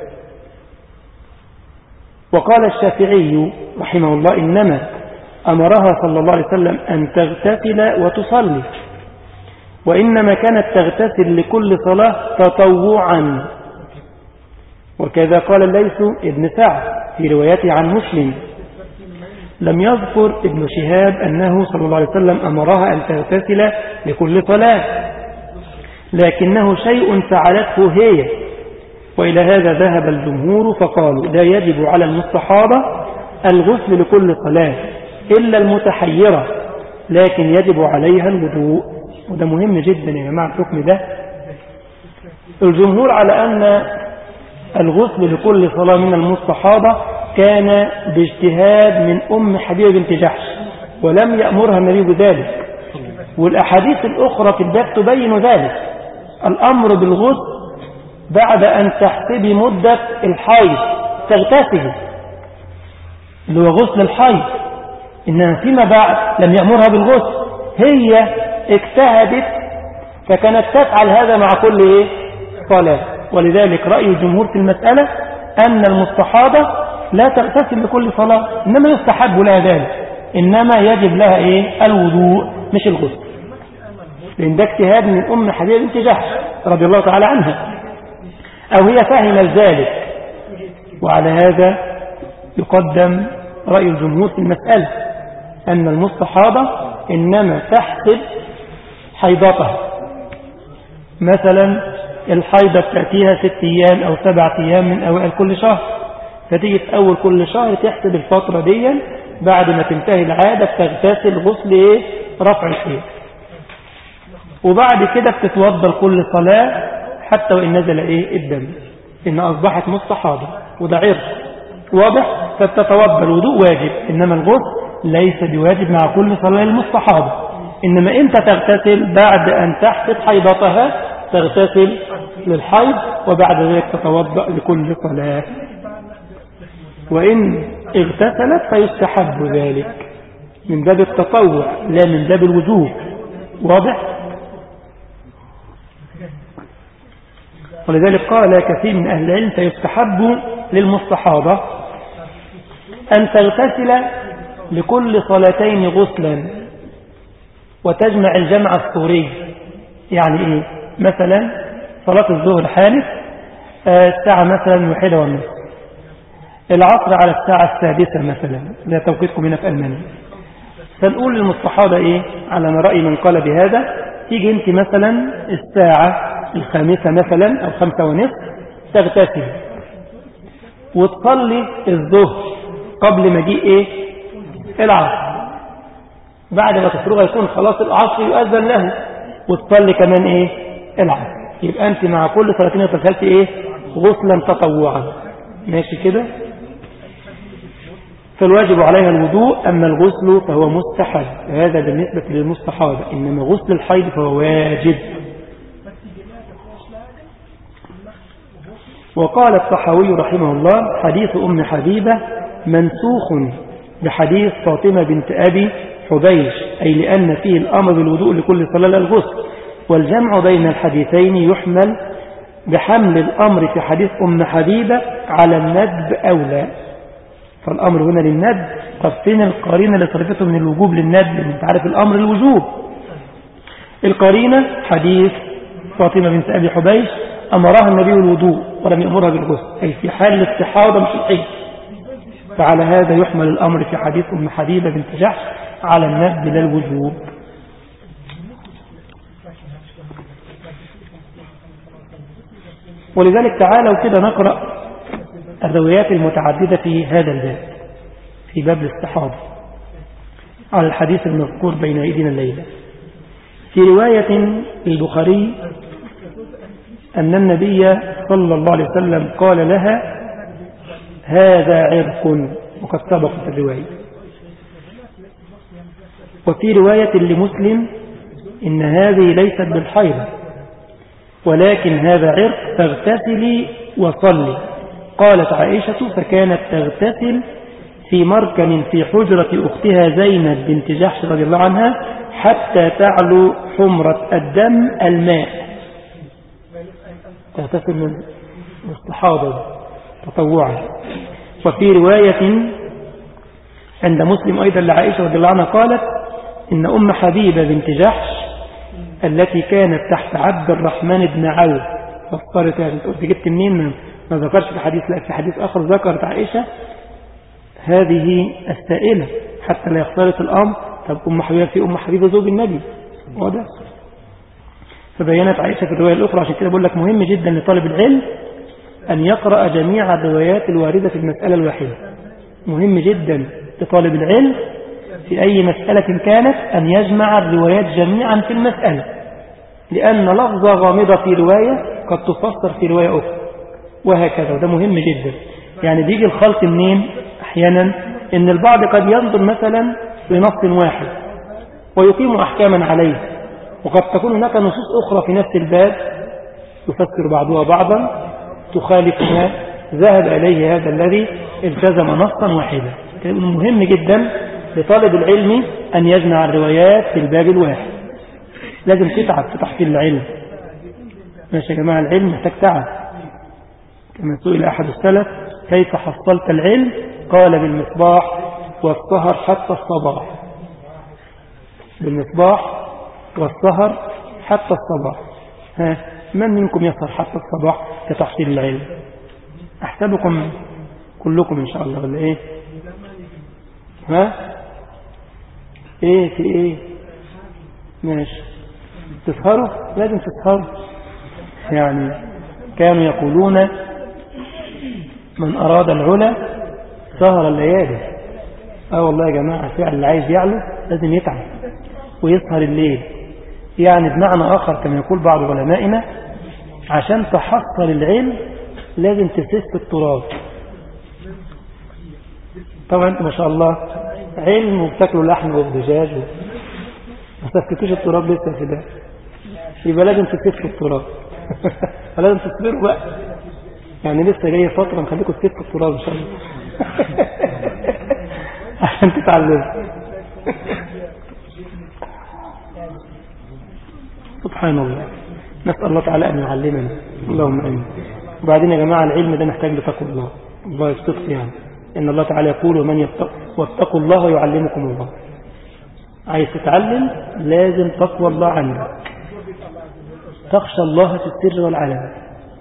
وقال الشافعي رحمه الله إنما أمرها صلى الله عليه وسلم أن تغتسل وتصلي وإنما كانت تغتسل لكل صلاة تطوعا وكذا قال الليث ابن سعد في روايته عن مسلم لم يذكر ابن شهاب أنه صلى الله عليه وسلم أمرها أن تغتسل لكل صلاة لكنه شيء فعلته هي وإلى هذا ذهب الجمهور فقالوا لا يجب على المستحاضة الغسل لكل صلاة إلا المتحيرة لكن يجب عليها الوضوء وده مهم جدا يا جماعة الحكم ده الجمهور على أن الغسل لكل صلاة من المستحاضة كان باجتهاد من أم حبيبة بنت جحش ولم يأمرها النبي بذلك والأحاديث الأخرى في الباب تبين ذلك الأمر بالغسل بعد أن تحسبي مدة الحيض تغتسل اللي هو غسل الحيض إنها فيما بعد لم يأمرها بالغسل هي اجتهدت فكانت تفعل هذا مع كل إيه؟ صلاة ولذلك رأي الجمهور في المسألة أن المستحاضة لا تغتسل لكل صلاة إنما يستحب لها ذلك إنما يجب لها إيه؟ الوضوء مش الغسل لأن ده اجتهاد من أم حبيبة بنت جحش رضي الله تعالى عنها أو هي فهمت ذلك وعلى هذا يقدم رأي الجمهور في المسألة أن المستحاضة إنما تحسب حيضتها مثلا الحيضة بتأتيها ست أيام أو سبعة أيام من أوائل كل شهر فتيجي في أول كل شهر تحسب الفترة دي بعد ما تنتهي العادة بتغتسل غسل إيه؟ رفع الحيض وبعد كده بتتوضى كل صلاة حتى وإن نزل إيه الدم إن أصبحت مستحاضة وده عرق واضح فتتوضى الوضوء واجب إنما الغسل ليس بواجب مع كل صلاة المستحاضة إنما أنت تغتسل بعد أن تحسب حيضتها تغتسل للحيض وبعد ذلك تتوضأ لكل صلاة وإن اغتسلت فيستحب ذلك من باب التطوع لا من باب الوجوب واضح ولذلك قال كثير من أهل العلم فيستحب للمستحاضة أن تغتسل لكل صلاتين غسلا وتجمع الجمع الصوري يعني إيه مثلا صلاة الظهر حالف الساعة مثلا واحدة والنصف العصر على الساعة السادسة مثلا لا توقيتكم هنا في ألمانيا فنقول للمستحاضة إيه على ما رأي من قال بهذا تيجي أنت مثلا الساعة الخامسة مثلا أو خمسة ونصف تغتسل وتصلي الظهر قبل مجيء إيه العصر بعد ما تفرغ يكون خلاص العصر يؤذن له وتصلي كمان إيه العصر يبقى أنت مع كل صلاتين اغتسلت إيه غسلا تطوعا ماشي كده فالواجب عليها الوضوء أما الغسل فهو مستحب هذا بالنسبة للمستحاضة إنما غسل الحيض فهو واجب وقال الطحاوي رحمه الله حديث أم حبيبة منسوخ بحديث فاطمة بنت أبي حبيش أي لأن فيه الأمر بالوضوء لكل صلاة الغسل والجمع بين الحديثين يحمل بحمل الأمر في حديث أم حبيبة على الندب أولى فالأمر هنا للندب طب فين القرينة اللي صرفته من الوجوب للندب انت عارف الأمر الوجوب القرينة حديث فاطمة بنت أبي حبيش أمرها النبي الوضوء ولم يأمرها بالغسل أي في حال الاستحاضة مش الحيض فعلى هذا يحمل الأمر في حديث أم حبيبة بنت جحش على الندب لا الوجوب ولذلك تعالوا كده نقرأ الروايات المتعددة في هذا الباب في باب الاستحاضة على الحديث المذكور بين أيدينا الليلة في رواية البخاري أن النبي صلى الله عليه وسلم قال لها هذا عرق وقد سبقت الرواية وفي رواية لمسلم إن هذه ليست بالحيضة ولكن هذا عرق تغتسلي وصلي قالت عائشة فكانت تغتسل في مركن في حجرة أختها زينب بنت جحش رضي الله عنها حتى تعلو حمرة الدم الماء تغتسل من الاستحاضة تطوعا وفي رواية عند مسلم أيضا لعائشة رضي الله عنها قالت إن أم حبيبة بنت جحش التي كانت تحت عبد الرحمن بن عوف فسرت يعني قلت جبت منين ما ذكرش في حديث لا في حديث آخر ذكرت عائشة هذه السائلة حتى لا يختلط الأمر طب أم حبيبة في أم حبيبة زوج النبي واضح فبينت عائشة في الرواية الأخرى عشان كده بقول لك مهم جدا لطالب العلم أن يقرأ جميع الروايات الواردة في المسألة الواحدة مهم جدا لطالب العلم في أي مسألة كانت أن يجمع الروايات جميعا في المسألة لأن لفظة غامضة في رواية قد تفسر في رواية أخرى وهكذا وده مهم جدا يعني بيجي الخلط منين أحيانا إن البعض قد ينظر مثلا بنص واحد ويقيم أحكاما عليه وقد تكون هناك نصوص أخرى في نفس الباب يفسر بعضها بعضا تخالف ما ذهب إليه هذا الذي التزم نصا واحدا مهم جدا لطالب العلم أن يجمع الروايات في الباب الواحد لازم تتعب في تحصيل العلم ماشي يا جماعة العلم محتاج تعب كما سئل أحد السلف كيف حصلت العلم قال بالمصباح والسهر حتى الصباح بالمصباح والسهر حتى الصباح ها من منكم يسهر حتى الصباح كتحصيل العلم أحسبكم كلكم إن شاء الله ولا إيه ها إيه في إيه ماشي تسهروا لازم تسهروا يعني كانوا يقولون من أراد العلا سهر الليالي اه والله يا جماعة فعل اللي عايز يعلو لازم يتعب ويسهر الليل يعني بمعنى آخر كما يقول بعض علمائنا عشان تحصل العلم لازم تسس التراب طبعا انت ما شاء الله علم وبتاكلوا لحم ودجاج ما تسكتوش التراب لسه في ده يبقى لازم تسس التراب فلازم تصبروا بقى يعني لسه جايه فتره نخليكم تسسوا التراب ان شاء الله عشان تتعلموا سبحان الله نسأل الله تعالى أن يعلمنا اللهم أمين وبعدين يا جماعة العلم ده محتاج لتقوى الله الله يصدق يعني إن الله تعالى يقول ومن يتق واتقوا الله يعلمكم الله عايز تتعلم لازم تقوى الله عندك تخشى الله في السر والعلم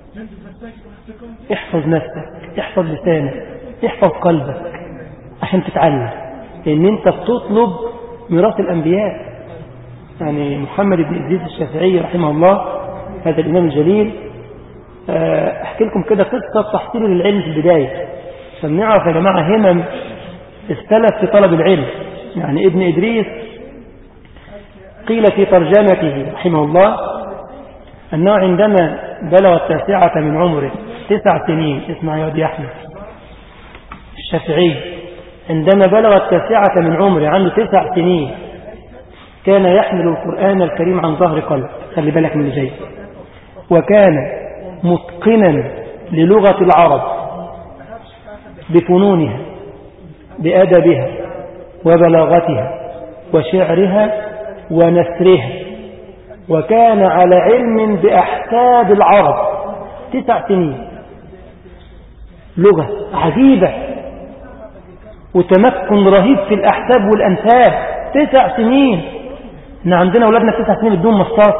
احفظ نفسك احفظ لسانك احفظ قلبك عشان تتعلم لأن أنت بتطلب ميراث الأنبياء يعني محمد بن إدريس الشافعي رحمه الله هذا الإمام الجليل أحكي لكم كده قصة تحصيل للعلم في البداية عشان نعرف يا جماعة همم السلف في طلب العلم يعني ابن إدريس قيل في ترجمته رحمه الله أنه عندما بلغ التاسعة من عمره تسع سنين اسمع يا ودي أحمد الشافعي عندما بلغ التاسعة من عمره عنده تسع سنين كان يحمل القرآن الكريم عن ظهر قلب خلي بالك من اللي جاي وكان متقنا للغة العرب بفنونها بأدبها وبلاغتها وشعرها ونثرها وكان على علم بأحساب العرب تسع سنين لغة عجيبة وتمكن رهيب في الأحساب والأنساب تسع سنين احنا عندنا أولادنا تسع سنين بدون مصاص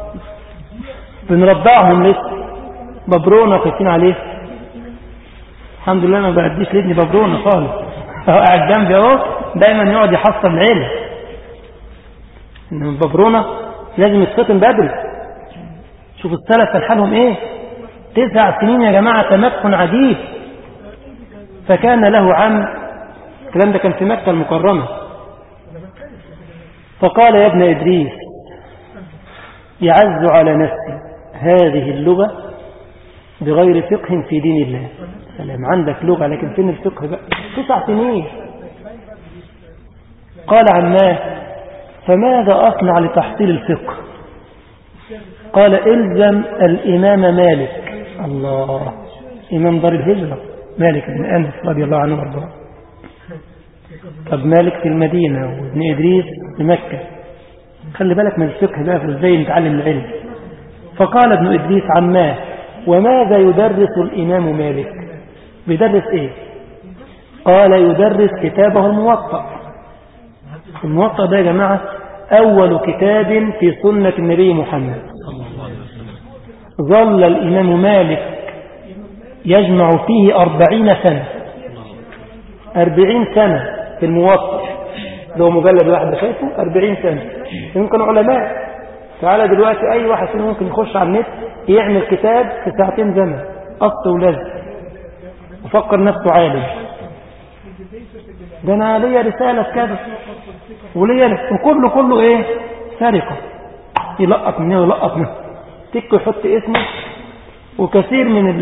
بنرضعهم لسه ببرونة خايفين عليه الحمد لله ما بديش لابني ببرونة خالص هو قاعد جنبي اهو دايما يقعد يحصل العيلة انما الببرونة لازم يتفطن بدري شوف السلف كان حالهم ايه تسع سنين يا جماعة تمكن عجيب فكان له عم الكلام ده كان في مكة المكرمة فقال يا ابن إدريس يعز على نفسي هذه اللغة بغير فقه في دين الله سلام عندك لغة لكن فين الفقه بقى تسع سنين قال عماه فماذا أصنع لتحصيل الفقه قال إلزم الإمام مالك الله إمام دار الهجرة مالك بن أنس رضي الله عنه وارضاه طب مالك في المدينة وابن إدريس في مكة خلي بالك من الفقه بقى في ازاي نتعلم العلم فقال ابن إدريس عماه وماذا يدرس الإمام مالك بيدرس إيه قال يدرس كتابه الموطأ الموطأ ده يا جماعة أول كتاب في سنة النبي محمد ظل الإمام مالك يجمع فيه أربعين سنة أربعين سنة في الموطأ لو مجلد واحد شايفه أربعين سنة يمكن علماء تعالى دلوقتي أي واحد فينا ممكن يخش على النت يعمل كتاب في ساعتين زمن قص ولزق وفكر نفسه عالم ده أنا ليا رسالة كذا وليا وكله كله إيه سرقة يلقط منه ويلقط منه تك يحط اسمه وكثير من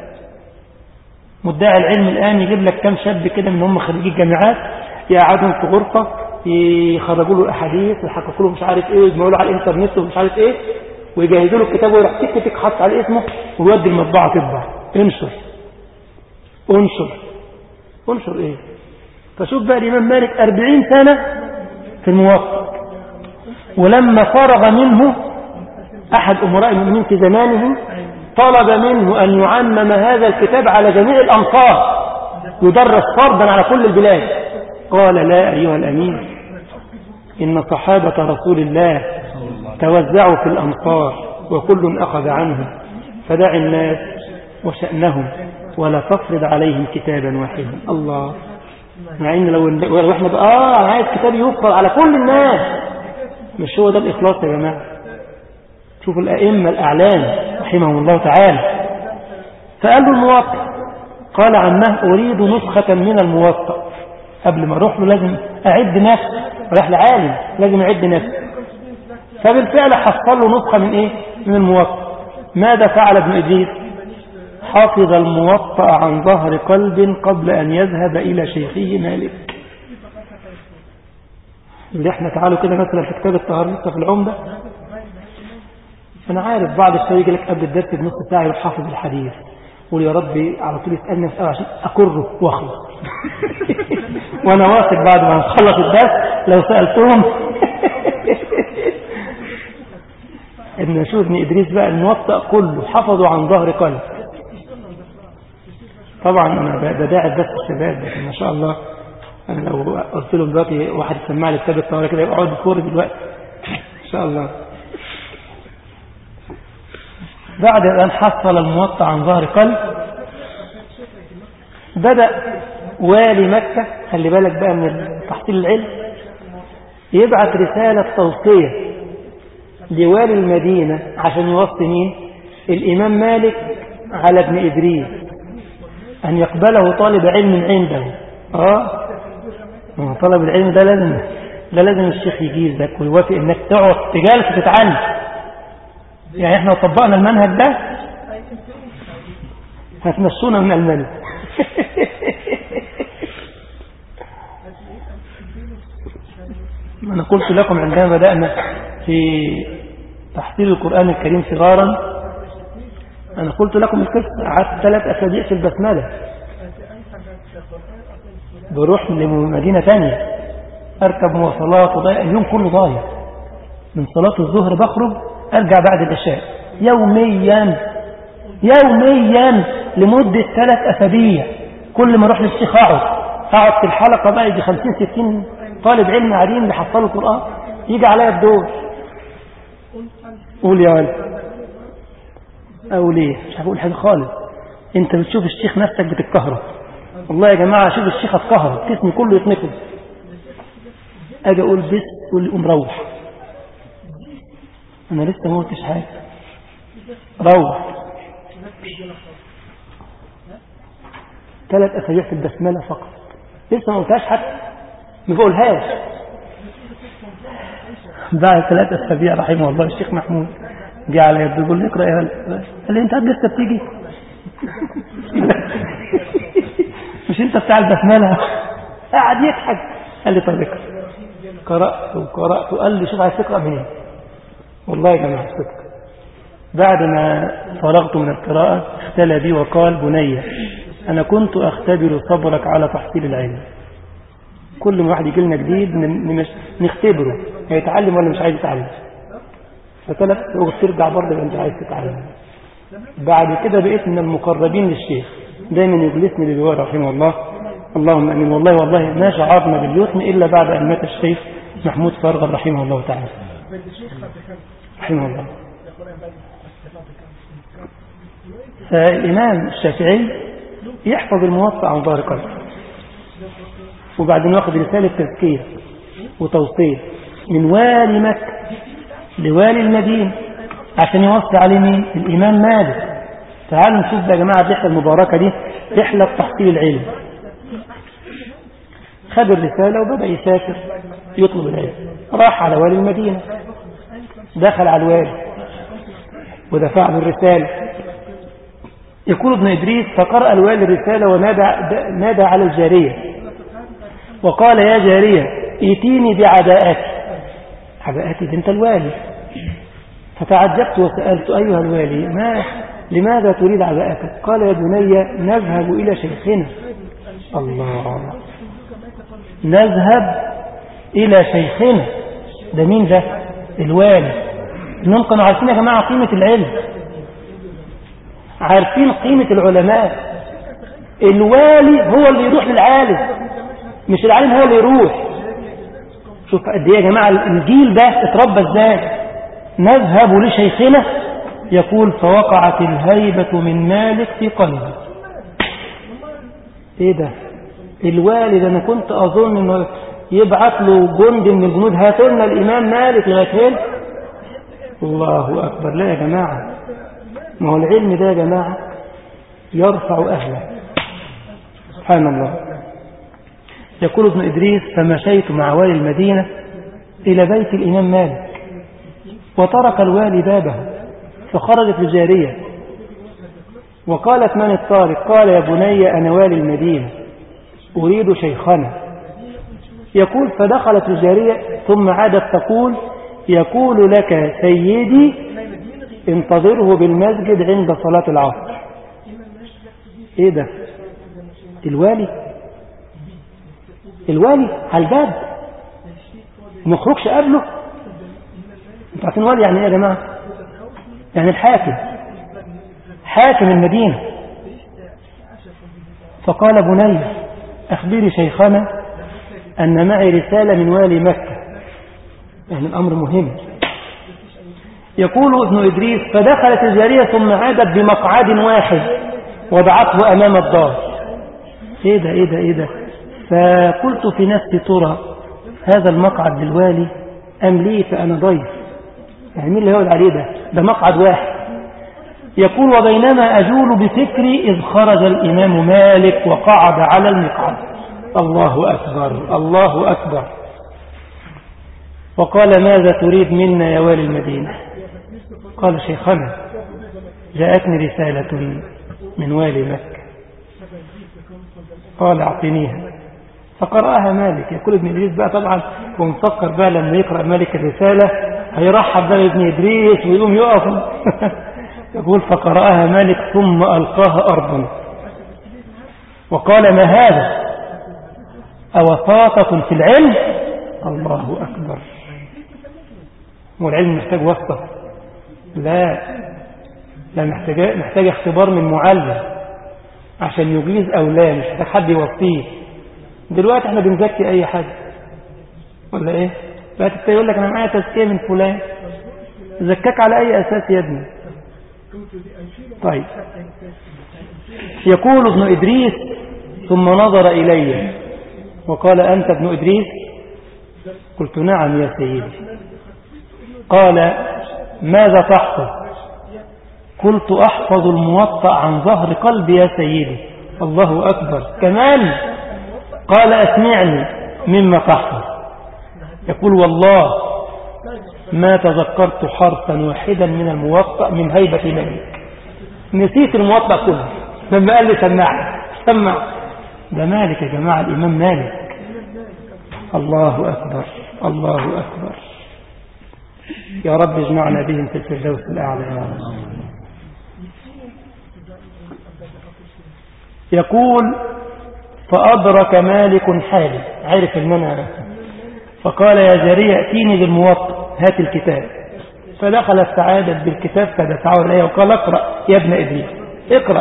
مدعي العلم الآن يجيب لك كم شاب كده من هم خريجي الجامعات يقعدهم في غرفة يخرجوا له الأحاديث ويحققوا له مش عارف إيه ويجمعوا له على الإنترنت ومش عارف إيه ويجهزوا له الكتاب ويروح تك تك حط عليه اسمه ويودي المطبعة تطبع انشر انشر انشر إيه فشوف بقى الإمام مالك أربعين سنة في الموقع ولما فرغ منه أحد أمراء المؤمنين في زمانه طلب منه أن يعمم هذا الكتاب على جميع الأمصار يدرس فرضا على كل البلاد قال لا أيها الأمين إن صحابة رسول الله توزعوا في الأمصار وكل أخذ عنه فدع الناس وشأنهم ولا تفرض عليهم كتابا واحدا الله مع إن لو, لو احنا بقى آه أنا عايز كتاب يفرض على كل الناس مش هو ده الإخلاص يا جماعة شوفوا الأئمة الأعلام رحمهم الله تعالى فقال له الموطأ قال عمه أريد نسخة من الموطأ قبل ما أروح له لازم أعد نفسي راح لعالم لازم أعد نفسي فبالفعل حصل له نسخة من إيه من الموطأ ماذا فعل ابن إدريس حافظ الموطأ عن ظهر قلب قبل أن يذهب إلى شيخه مالك اللي احنا تعالوا كده مثلا في كتاب الطهار لسه في العمدة أنا عارف بعض الشيء يجي لك قبل الدرس بنص ساعة يروح حافظ الحديث يقول يا ربي على طول يسألني مسألة عشان أكره وأخلص وأنا واثق بعد ما نخلص الدرس لو سألتهم ابن شوف ابن إدريس بقى الموطأ كله حفظوا عن ظهر قلب طبعا أنا بداعي بس الشباب لكن ما شاء الله أنا لو قلت لهم دلوقتي واحد سمع لي كتاب الطوارئ كده يبقى اقعد بكوري دلوقتي إن شاء الله بعد أن حصل الموطأ عن ظهر قلب بدأ والي مكة خلي بالك بقى من تحصيل العلم يبعث رسالة توصية لوالي المدينة عشان يوصي مين الإمام مالك على ابن إدريس أن يقبله طالب علم عنده آه طلب العلم ده لازم ده لازم الشيخ يجيزك ويوافق انك تقعد تجالس تتعلم يعني احنا لو طبقنا المنهج ده هتمشونا من الملك أنا قلت لكم عندما بدأنا في تحصيل القرآن الكريم صغارا أنا قلت لكم القصة قعدت ثلاث أسابيع في البسملة بروح لمدينة تانية أركب مواصلات وضايع اليوم كله ضايع من صلاة الظهر بخرج أرجع بعد العشاء يوميا يوميا لمدة ثلاث أسابيع كل ما أروح للشيخ أقعد أقعد في الحلقة بقى يجي 50 60 طالب علم قاعدين بيحصلوا القرآن يجي عليا الدور قول يا ولد أقول إيه مش هقول حاجة خالص أنت بتشوف الشيخ نفسك بتتكهرب والله يا جماعة شوف الشيخ اتكهرب جسمي كله يتنفض أجي أقول بس تقول لي قوم روح أنا لسه ما قلتش حاجة روح ثلاث أسابيع في البسملة فقط لسه ما قلتهاش حتى ما بقولهاش بعد ثلاث أسابيع رحمه الله الشيخ محمود جه على يده يقول لي اقرأ يا ولد قال لي أنت لسه بتيجي مش أنت بتاع البسملة قاعد يضحك قال لي طيب اقرأ قرأت وقرأت قال لي شوف عايز تقرأ منين والله يا جماعة صدق بعد ما فرغت من القراءة اختلى بي وقال بني أنا كنت أختبر صبرك على تحصيل العلم كل ما واحد يجي لنا جديد نمش... نختبره هيتعلم ولا مش عايز يتعلم فثلاث ترجع برضه يبقى انت عايز تتعلم بعد كده بقيت من المقربين للشيخ دايما يجلسني بجوار رحمه الله اللهم امين والله والله ما شعرنا باليتم الا بعد ان مات الشيخ محمود فرغل رحمه الله تعالى رحمه الله فالإمام الشافعي يحفظ الموطأ عن ظهر قلبه وبعدين واخد رسالة تزكية وتوصيل من والي مكة لوالي المدينة عشان يوصي عليه مين الإمام مالك تعالوا نشوف يا جماعة الرحلة المباركة دي رحلة تحصيل العلم خد الرسالة وبدأ يسافر يطلب العلم راح على والي المدينة دخل على الوالي ودفع له الرسالة يقول ابن إدريس فقرأ الوالي الرسالة ونادى نادى على الجارية وقال يا جارية ائتيني بعباءتي عباءتي ده انت الوالي فتعجبت وسألت أيها الوالي ما لماذا تريد عباءتك قال يا بني نذهب إلى شيخنا الله نذهب إلى شيخنا ده مين ده الوالي إنهم كانوا عارفين يا جماعة قيمة العلم عارفين قيمة العلماء الوالي هو اللي يروح للعالم مش العالم هو اللي يروح شوف قد ايه يا جماعة الجيل ده اتربى ازاي نذهب لشيخنا يقول فوقعت الهيبة من مالك في قلبه ايه ده الوالد انا كنت اظن انه يبعت له جند من الجنود هاتوا لنا الامام مالك لغايه هنا الله اكبر لا يا جماعه ما هو العلم ده يا جماعه يرفع اهله سبحان الله يقول ابن ادريس فمشيت مع والي المدينه الى بيت الامام مالك وترك الوالي بابه فخرجت الجاريه وقالت من الطارق قال يا بني انا والي المدينه أريد شيخنا يقول فدخلت الجارية ثم عادت تقول يقول لك سيدي انتظره بالمسجد عند صلاة العصر ايه ده الوالي الوالي على الباب مخرجش قبله انتوا عارفين والي يعني ايه يا جماعة يعني الحاكم حاكم المدينة فقال بني أخبري شيخنا أن معي رسالة من والي مكة يعني الأمر مهم يقول ابن إدريس فدخلت الجارية ثم عادت بمقعد واحد وضعته أمام الدار إيه ده إيه ده إيه ده فقلت في نفسي ترى هذا المقعد للوالي أم لي فأنا ضيف يعني مين اللي يقعد عليه ده ده مقعد واحد يقول وبينما أجول بفكري إذ خرج الإمام مالك وقعد على المقعد الله أكبر الله أكبر وقال ماذا تريد منا يا والي المدينة قال شيخنا جاءتني رسالة من والي مكة قال أعطنيها فقرأها مالك يقول ابن إدريس بقى طبعا ومفكر بقى لما يقرأ مالك الرسالة هيرحب بقى ابن إدريس ويقوم يقف يقول فقرأها مالك ثم ألقاها أرضا وقال ما هذا أوساطة في العلم الله أكبر والعلم محتاج وسطة لا لا محتاج, محتاج اختبار من معلم عشان يجيز أو لا مش محتاج حد يوصيه دلوقتي احنا بنزكي أي حد ولا ايه بقى تبتدي يقول لك أنا معايا تزكية من فلان زكاك على أي أساس يا ابني طيب يقول ابن إدريس ثم نظر إلي وقال أنت ابن إدريس قلت نعم يا سيدي قال ماذا تحفظ قلت أحفظ الموطأ عن ظهر قلبي يا سيدي الله أكبر كمان قال أسمعني مما تحفظ يقول والله ما تذكرت حرفا واحدا من الموطأ من هيبة مالك نسيت الموطأ كله لما قال لي سمعني سمع ده مالك يا جماعة الإمام مالك الله أكبر الله أكبر يا رب اجمعنا بهم في الفردوس الأعلى يا رب يقول فأدرك مالك حالي عرف ان انا فقال يا جارية ائتيني بالموطأ هات الكتاب فدخل السعادة بالكتاب فدفعه إليه وقال اقرأ يا ابن إدريس اقرأ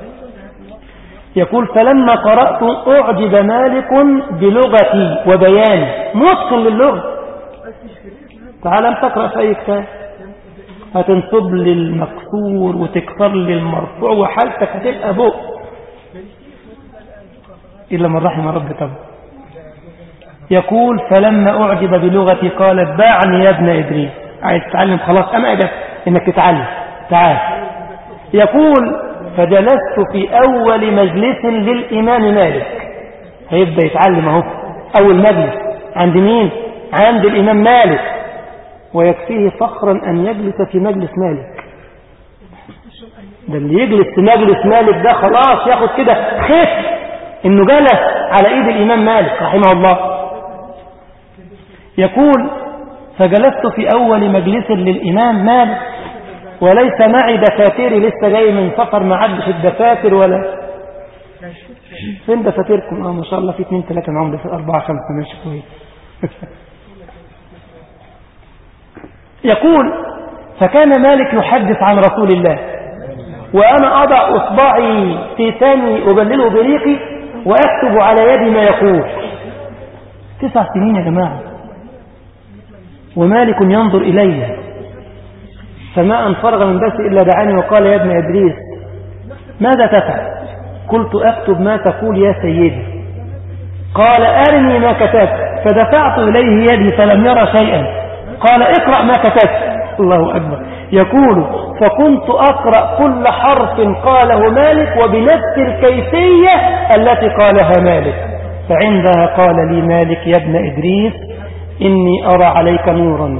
يقول فلما قرأت أعجب مالك بلغتي وبياني متقن للغة تعال انت تقرأ في أي كتاب هتنصب لي المكسور وتكسر لي المرفوع وحالتك هتبقى بؤ إلا من رحم ربي طبعا يقول فلما أعجب بلغتي قالت باعني يا ابن إدريس عايز تتعلم خلاص أنا أجب إنك تتعلم تعال يقول فجلست في أول مجلس للإمام مالك هيبدأ يتعلم اهو أول مجلس عند مين عند الإمام مالك ويكفيه فخرا أن يجلس في مجلس مالك ده اللي يجلس في مجلس مالك ده خلاص ياخد كده خف انه جلس على ايد الامام مالك رحمه الله يقول فجلست في اول مجلس للامام مالك وليس معي دفاتري لسه جاي من سفر ما عدش الدفاتر ولا فين دفاتركم اه ما شاء الله في اثنين ثلاثة معهم دفاتر أربعة خمسة ماشي كويس يقول فكان مالك يحدث عن رسول الله وأنا أضع إصبعي في ثاني أبلله بريقي وأكتب على يدي ما يقول تسع سنين يا جماعة ومالك ينظر إلي فما أن فرغ من بس إلا دعاني وقال يا ابن إدريس ماذا تفعل قلت أكتب ما تقول يا سيدي قال أرني ما كتبت فدفعت إليه يدي فلم يرى شيئا قال اقرأ ما كتبت الله أكبر يقول فكنت أقرأ كل حرف قاله مالك وبنفس الكيفية التي قالها مالك فعندها قال لي مالك يا ابن إدريس إني أرى عليك نورا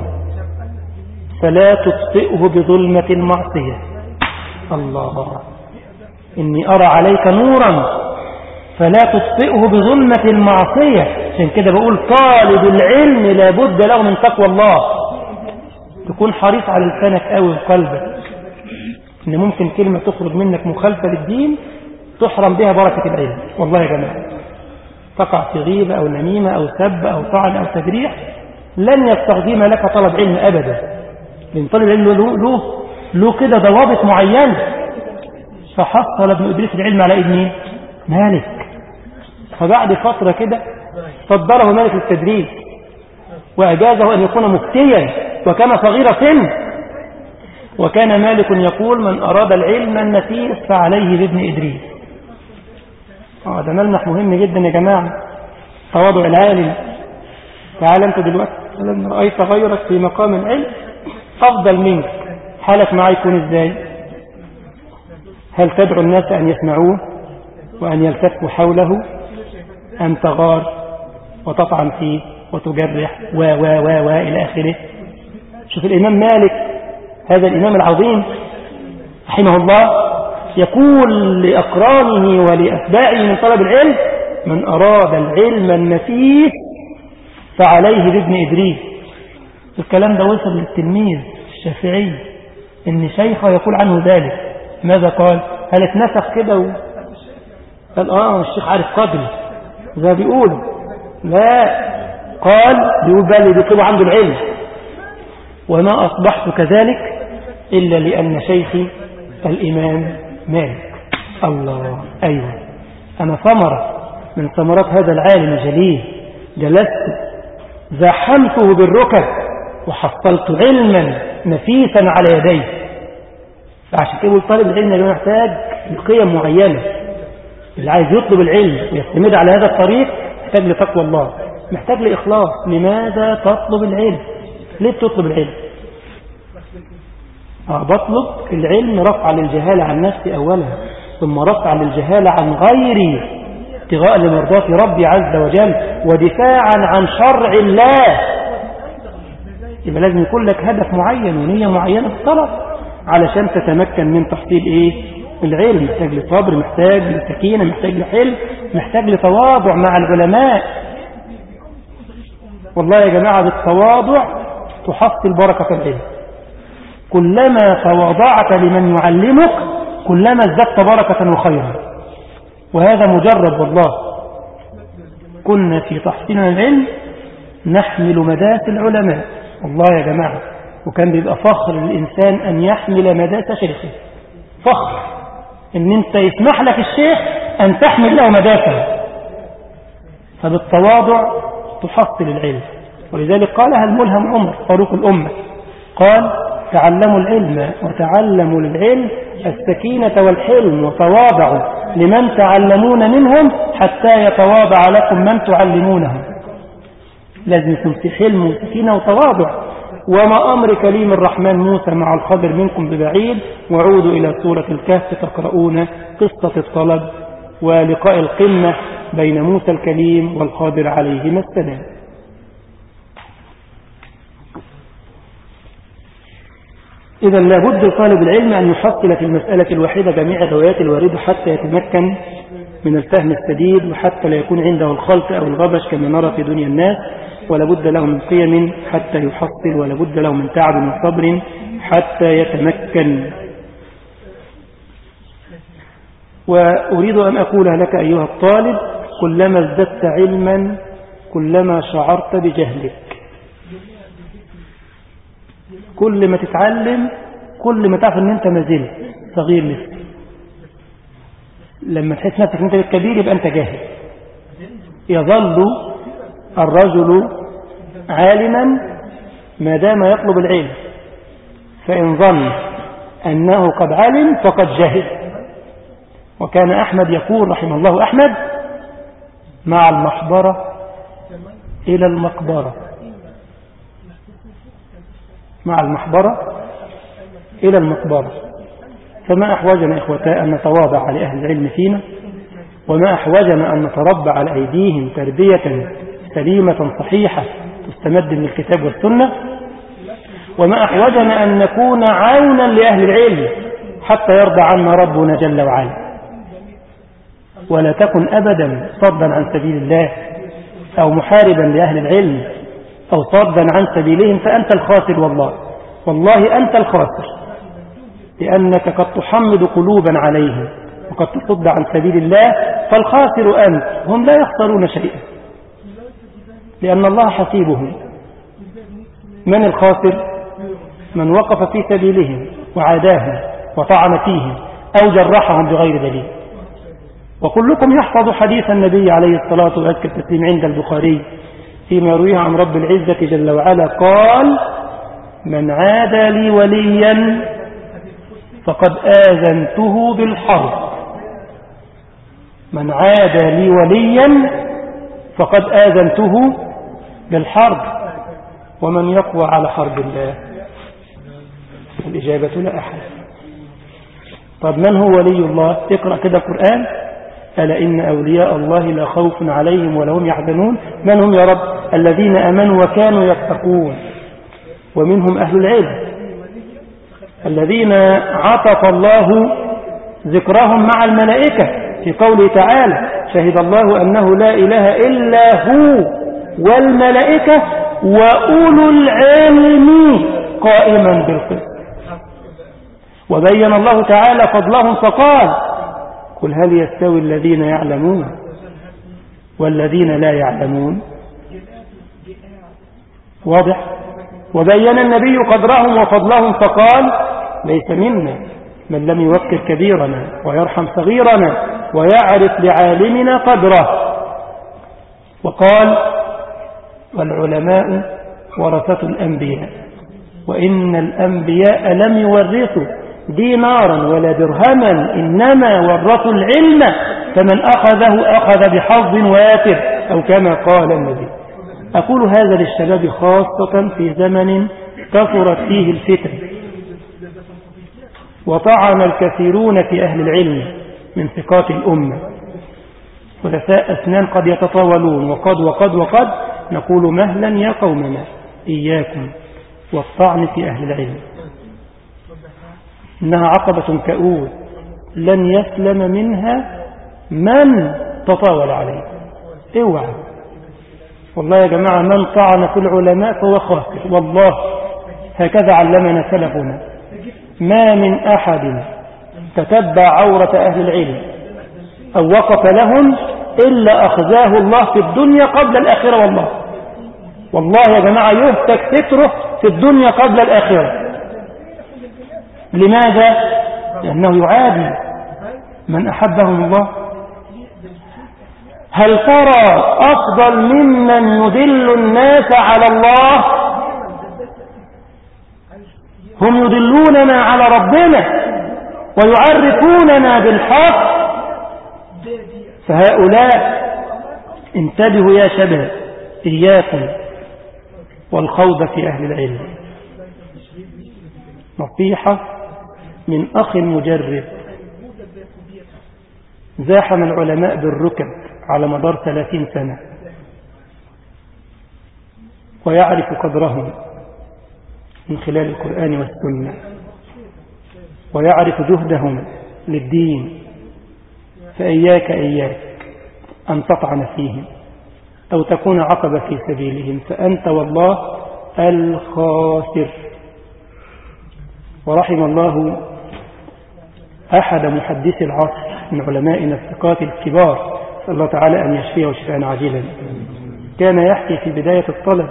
فلا تطفئه بظلمة المعصية الله إني أرى عليك نورا فلا تطفئه بظلمة المعصية عشان كده بقول طالب العلم لابد له من تقوى الله تكون حريص على لسانك قوي وقلبك ان ممكن كلمة تخرج منك مخالفة للدين تحرم بها بركة العلم والله يا جماعة تقع في غيبة أو نميمة أو سب أو طعن أو تجريح لن يستخدم لك طلب علم أبدا لأن طالب العلم له, له, له كده ضوابط معينة فحصل ابن إدريس العلم على ابن مالك فبعد فترة كده صدره مالك التدريس وأجازه أن يكون مفتيا وكان صغير سن وكان مالك يقول من أراد العلم النفيس فعليه بابن إدريس آه ده ملمح مهم جدا يا جماعة تواضع العالم تعال أنت دلوقتي لما رأيت غيرك في مقام العلم أفضل منك حالك معاه يكون إزاي هل تدعو الناس أن يسمعوه وأن يلتفوا حوله أم تغار وتطعن فيه وتجرح و و و و إلى آخره شوف الإمام مالك هذا الإمام العظيم رحمه الله يقول لأقرانه ولأتباعه من طلب العلم من أراد العلم النفيس فعليه بابن إدريس الكلام ده وصل للتلميذ الشافعي إن شيخه يقول عنه ذلك ماذا قال هل اتنسخ كده و... قال آه الشيخ عارف قدري زي بيقول لا قال بيقول بقى اللي بيطلبوا عنده العلم وما أصبحت كذلك إلا لأن شيخي الإمام مالك الله أيوة أنا ثمرة من ثمرات هذا العالم الجليل جلست زحمته بالركب وحصلت علما نفيسا على يديه فعشان كده طالب العلم اللي محتاج لقيم معينة اللي عايز يطلب العلم ويستمر على هذا الطريق محتاج لتقوى الله محتاج لإخلاص لماذا تطلب العلم ليه بتطلب العلم آه بطلب العلم رفع للجهالة عن نفسي أولا ثم رفع للجهالة عن غيري ابتغاء لمرضات ربي عز وجل ودفاعا عن شرع الله يبقى لازم يكون لك هدف معين ونية معينة في الطلب علشان تتمكن من تحصيل ايه العلم محتاج لصبر محتاج لسكينة محتاج لحلم محتاج لتواضع مع العلماء والله يا جماعة بالتواضع تحصل بركة العلم كلما تواضعت لمن يعلمك كلما ازددت بركة وخيرا وهذا مجرب والله كنا في تحصيلنا العلم نحمل مداس العلماء والله يا جماعة وكان بيبقى فخر للإنسان أن يحمل مداس شيخه فخر ان انت يسمح لك الشيخ ان تحمل له مدافع فبالتواضع تحصل العلم ولذلك قالها الملهم عمر فاروق الأمة قال تعلموا العلم وتعلموا العلم السكينة والحلم وتواضعوا لمن تعلمون منهم حتى يتواضع لكم من تعلمونهم لازم يكون في حلم وسكينة وتواضع وما أمر كليم الرحمن موسى مع الخبر منكم ببعيد وعودوا إلى سورة الكهف تقرؤون قصة الطلب ولقاء القمة بين موسى الكليم والخضر عليهما السلام إذا لابد لطالب العلم أن يحصل في المسألة الواحدة جميع الروايات الواردة حتى يتمكن من الفهم السديد وحتى لا يكون عنده الخلط أو الغبش كما نرى في دنيا الناس ولابد له من قيم حتى يحصل ولابد له من تعب وصبر حتى يتمكن وأريد أن أقول لك أيها الطالب كلما ازددت علما كلما شعرت بجهلك كل ما تتعلم كل ما تعرف ان انت ما زلت صغير لسه لما تحس نفسك انت كبير يبقى انت جاهل يظل الرجل عالما ما دام يطلب العلم فإن ظن أنه قد علم فقد جهل وكان أحمد يقول رحمه الله أحمد مع المحبرة إلى المقبرة مع المحبرة إلى المقبرة فما أحوجنا إخوتاء أن نتواضع لأهل العلم فينا وما أحوجنا أن نتربى على أيديهم تربية سليمة صحيحة تستمد من الكتاب والسنة وما أحوجنا أن نكون عونا لأهل العلم حتى يرضى عنا ربنا جل وعلا ولا تكن أبدا صدا عن سبيل الله أو محاربا لأهل العلم أو صدا عن سبيلهم فأنت الخاسر والله والله أنت الخاسر لأنك قد تحمد قلوبا عليهم وقد تصد عن سبيل الله فالخاسر أنت هم لا يخسرون شيئا لأن الله حسيبهم من الخاسر من وقف في سبيلهم وعاداهم وطعن فيهم أو جرحهم بغير دليل وكلكم يحفظ حديث النبي عليه الصلاة والسلام التسليم عند البخاري فيما يرويه عن رب العزة جل وعلا قال من عادى لي وليا فقد آذنته بالحرب من عادى لي وليا فقد آذنته بالحرب ومن يقوى على حرب الله الإجابة لا أحد طب من هو ولي الله اقرأ كده القرآن ألا إن أولياء الله لا خوف عليهم ولا هم يحزنون من هم يا رب الذين أمنوا وكانوا يتقون ومنهم أهل العلم الذين عطف الله ذكرهم مع الملائكة في قوله تعالى شهد الله أنه لا إله إلا هو والملائكة وأولو العلم قائما بالقسط وبين الله تعالى فضلهم فقال قل هل يستوي الذين يعلمون والذين لا يعلمون واضح وبين النبي قدرهم وفضلهم فقال ليس منا من لم يوكر كبيرنا ويرحم صغيرنا ويعرف لعالمنا قدره وقال والعلماء ورثة الأنبياء وإن الأنبياء لم يورثوا دينارا ولا درهما إنما ورثوا العلم فمن أخذه أخذ بحظ وافر أو كما قال النبي أقول هذا للشباب خاصة في زمن كثرت فيه الفتن وطعن الكثيرون في أهل العلم من ثقات الأمة ثلاثاء أسنان قد يتطاولون وقد وقد وقد نقول مهلا يا قومنا إياكم والطعن في أهل العلم إنها عقبة كؤود لن يسلم منها من تطاول عليه اوعى والله يا جماعة من طعن في العلماء فهو خاسر والله هكذا علمنا سلفنا ما من أحد تتبع عورة أهل العلم أو وقف لهم إلا أخزاه الله في الدنيا قبل الآخرة والله والله يا جماعة يهتك ستره في الدنيا قبل الآخرة لماذا؟ لأنه يعادي من أحبهم الله هل ترى أفضل ممن يدل الناس على الله هم يدلوننا على ربنا ويعرفوننا بالحق فهؤلاء انتبهوا يا شباب إياكم والخوض في أهل العلم نصيحة من أخ مجرب زاحم العلماء بالركب على مدار ثلاثين سنة ويعرف قدرهم من خلال القرآن والسنة ويعرف جهدهم للدين فإياك إياك أن تطعن فيهم أو تكون عقبة في سبيلهم فأنت والله الخاسر ورحم الله أحد محدثي العصر من علمائنا الثقات الكبار صلى الله تعالى أن يشفيه شفاء عاجلا كان يحكي في بداية الطلب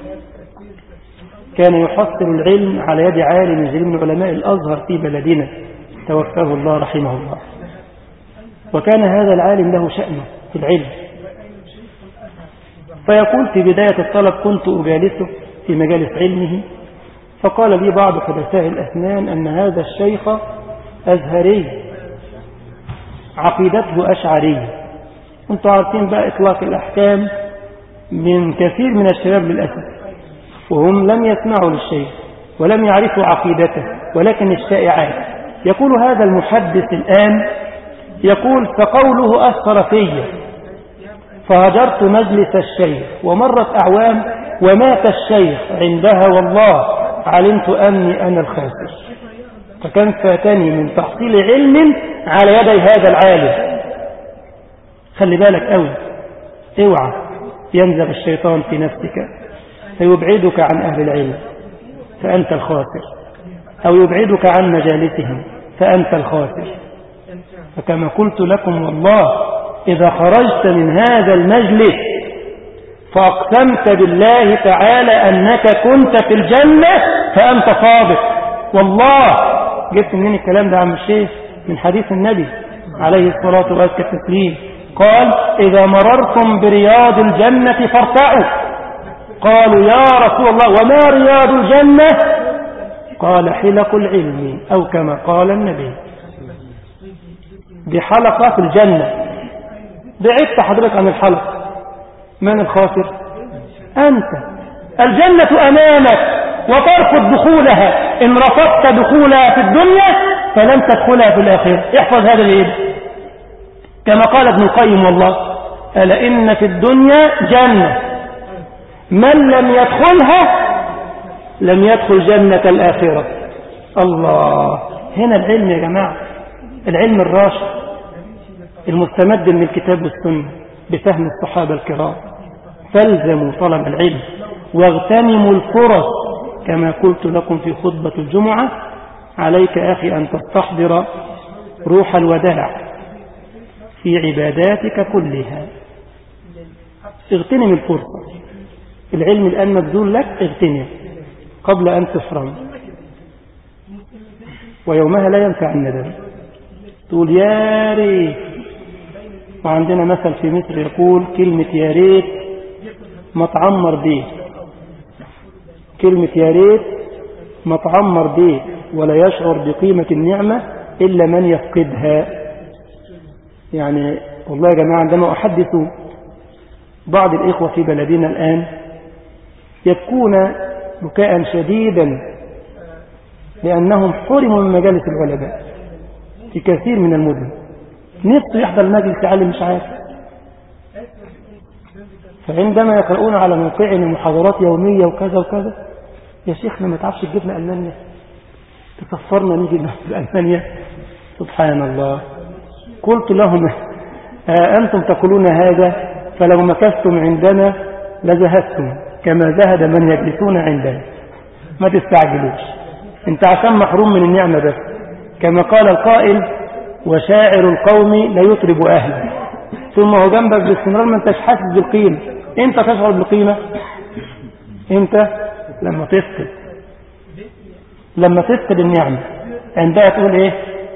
كان يحصل العلم على يد عالم جليل من علماء الأزهر في بلدنا توفاه الله رحمه الله وكان هذا العالم له شأنه في العلم فيقول في بداية الطلب كنت أجالسه في مجالس علمه فقال لي بعض حدثاء الأسنان أن هذا الشيخ أزهري عقيدته أشعرية انتوا عارفين بقى إطلاق الأحكام من كثير من الشباب للأسف وهم لم يسمعوا للشيخ ولم يعرفوا عقيدته ولكن الشائعات يقول هذا المحدث الآن يقول فقوله أثر في فهجرت مجلس الشيخ ومرت أعوام ومات الشيخ عندها والله علمت أني أنا الخاسر فكان فاتني من تحصيل علم على يدي هذا العالم خلي بالك أوي اوعى ينزغ الشيطان في نفسك فيبعدك عن أهل العلم فأنت الخاسر أو يبعدك عن مجالسهم فأنت الخاسر فكما قلت لكم والله إذا خرجت من هذا المجلس فأقسمت بالله تعالى أنك كنت في الجنة فأنت صادق والله جبت منين الكلام ده عم الشيخ من حديث النبي عليه الصلاة والسلام قال إذا مررتم برياض الجنة فارتعوا قالوا يا رسول الله وما رياض الجنة قال حلق العلم أو كما قال النبي دي حلقة في الجنة بعدت حضرتك عن الحلقة من الخاسر أنت الجنة أمامك وترفض دخولها إن رفضت دخولها في الدنيا فلن تدخلها في الآخرة احفظ هذا الإيه كما قال ابن القيم والله ألا إن في الدنيا جنة من لم يدخلها لم يدخل جنة الآخرة الله هنا العلم يا جماعة العلم الراشد المستمد من الكتاب والسنة بفهم الصحابة الكرام فالزموا طلب العلم واغتنموا الفرص كما قلت لكم في خطبة الجمعة عليك أخي أن تستحضر روح الوداع في عباداتك كلها اغتنم الفرصة العلم الآن مبذول لك اغتنم قبل أن تفرم ويومها لا ينفع الندم تقول يا ريت وعندنا مثل في مصر يقول كلمة يا ريت ما تعمر بيت كلمة يا ريت ما تعمر بيت ولا يشعر بقيمة النعمة إلا من يفقدها يعني والله يا جماعة عندما أحدث بعض الإخوة في بلدنا الآن يبكون بكاء شديدا لأنهم حرموا من مجالس العلماء في كثير من المدن نفسه يحضر المجلس يعلم مش عارف فعندما يقرؤون على موقعهم محاضرات يومية وكذا وكذا يا شيخنا ما تعرفش تجيبنا ألمانيا تسفرنا نيجي لألمانيا سبحان الله قلت لهم أنتم تقولون هذا فلو مكثتم عندنا لذهبتم كما ذهب من يجلسون عندنا ما تستعجلوش انت عشان محروم من النعمة بس كما قال القائل وشاعر القوم لا يطرب أهله ثم هو جنبك باستمرار ما انتش حاسس بالقيمة امتى تشعر بالقيمة امتى لما تفقد لما تفقد النعمة عندها تقول ايه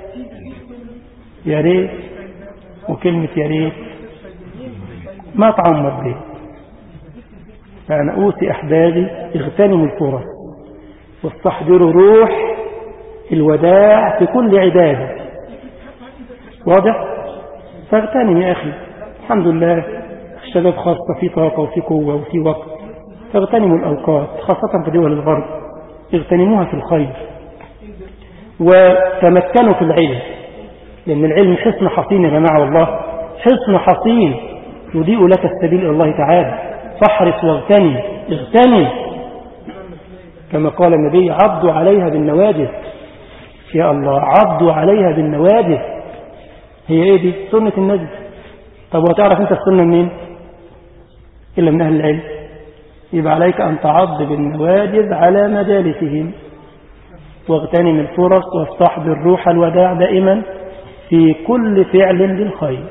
يا ريت وكلمة يا ريت ما تعمر بيه فأنا أوصي أحبابي اغتنموا الفرص واستحضروا روح الوداع في كل عبادة واضح فاغتنم يا أخي الحمد لله الشباب خاصة في طاقة وفي قوة وفي وقت فاغتنموا الأوقات خاصة في دول الغرب اغتنموها في الخير وتمكنوا في العلم لأن العلم حصن حصين يا جماعة والله حصن حصين يضيء لك السبيل إلى الله تعالى فاحرص واغتنم اغتنم كما قال النبي عضوا عليها بالنواجذ يا الله عضوا عليها بالنواجذ هي ايه دي سنة النبي طب وتعرف انت السنة منين إلا من أهل العلم يبقى عليك أن تعض بالنواجذ على مجالسهم واغتنم الفرص واستحضر روح الوداع دائما في كل فعل للخير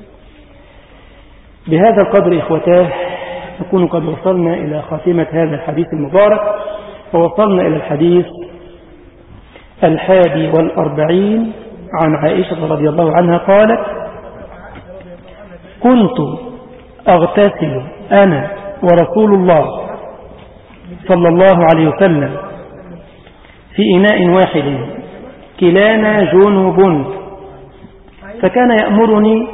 بهذا القدر إخوتاه نكون قد وصلنا إلى خاتمة هذا الحديث المبارك ووصلنا إلى الحديث الحادي والأربعين عن عائشة رضي الله عنها قالت كنت أغتسل أنا ورسول الله صلى الله عليه وسلم في إناء واحد كلانا جنوب فكان يأمرني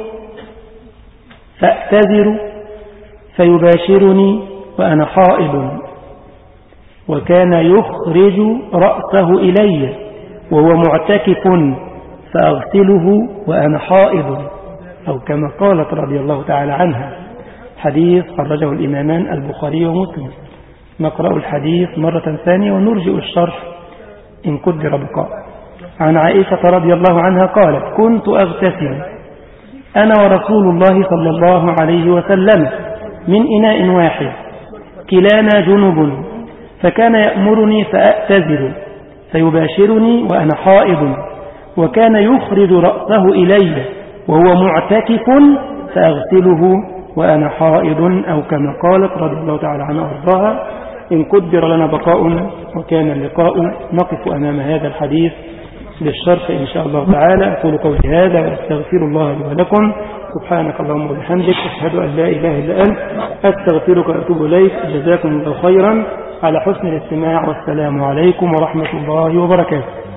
فأتذر فيباشرني وأنا حائض وكان يخرج رأسه إلي وهو معتكف فأغسله وأنا حائض أو كما قالت رضي الله تعالى عنها حديث خرجه الإمامان البخاري ومسلم نقرأ الحديث مرة ثانية ونرجئ الشرح إن قدر بقاء عن عائشة رضي الله عنها قالت كنت أغتسل أنا ورسول الله صلى الله عليه وسلم من إناء واحد كلانا جنب فكان يأمرني فأأتذر فيباشرني وأنا حائض وكان يخرج رأسه إلي وهو معتكف فأغسله وأنا حائض أو كما قالت رضي الله تعالى عنها وارضاها إن قدر لنا بقاء وكان اللقاء نقف أمام هذا الحديث للشرح إن شاء الله تعالى أقول قولي هذا وأستغفر الله لي ولكم سبحانك اللهم وبحمدك أشهد أن لا إله إلا أنت أستغفرك وأتوب إليك جزاكم الله خيرا على حسن الاستماع والسلام عليكم ورحمة الله وبركاته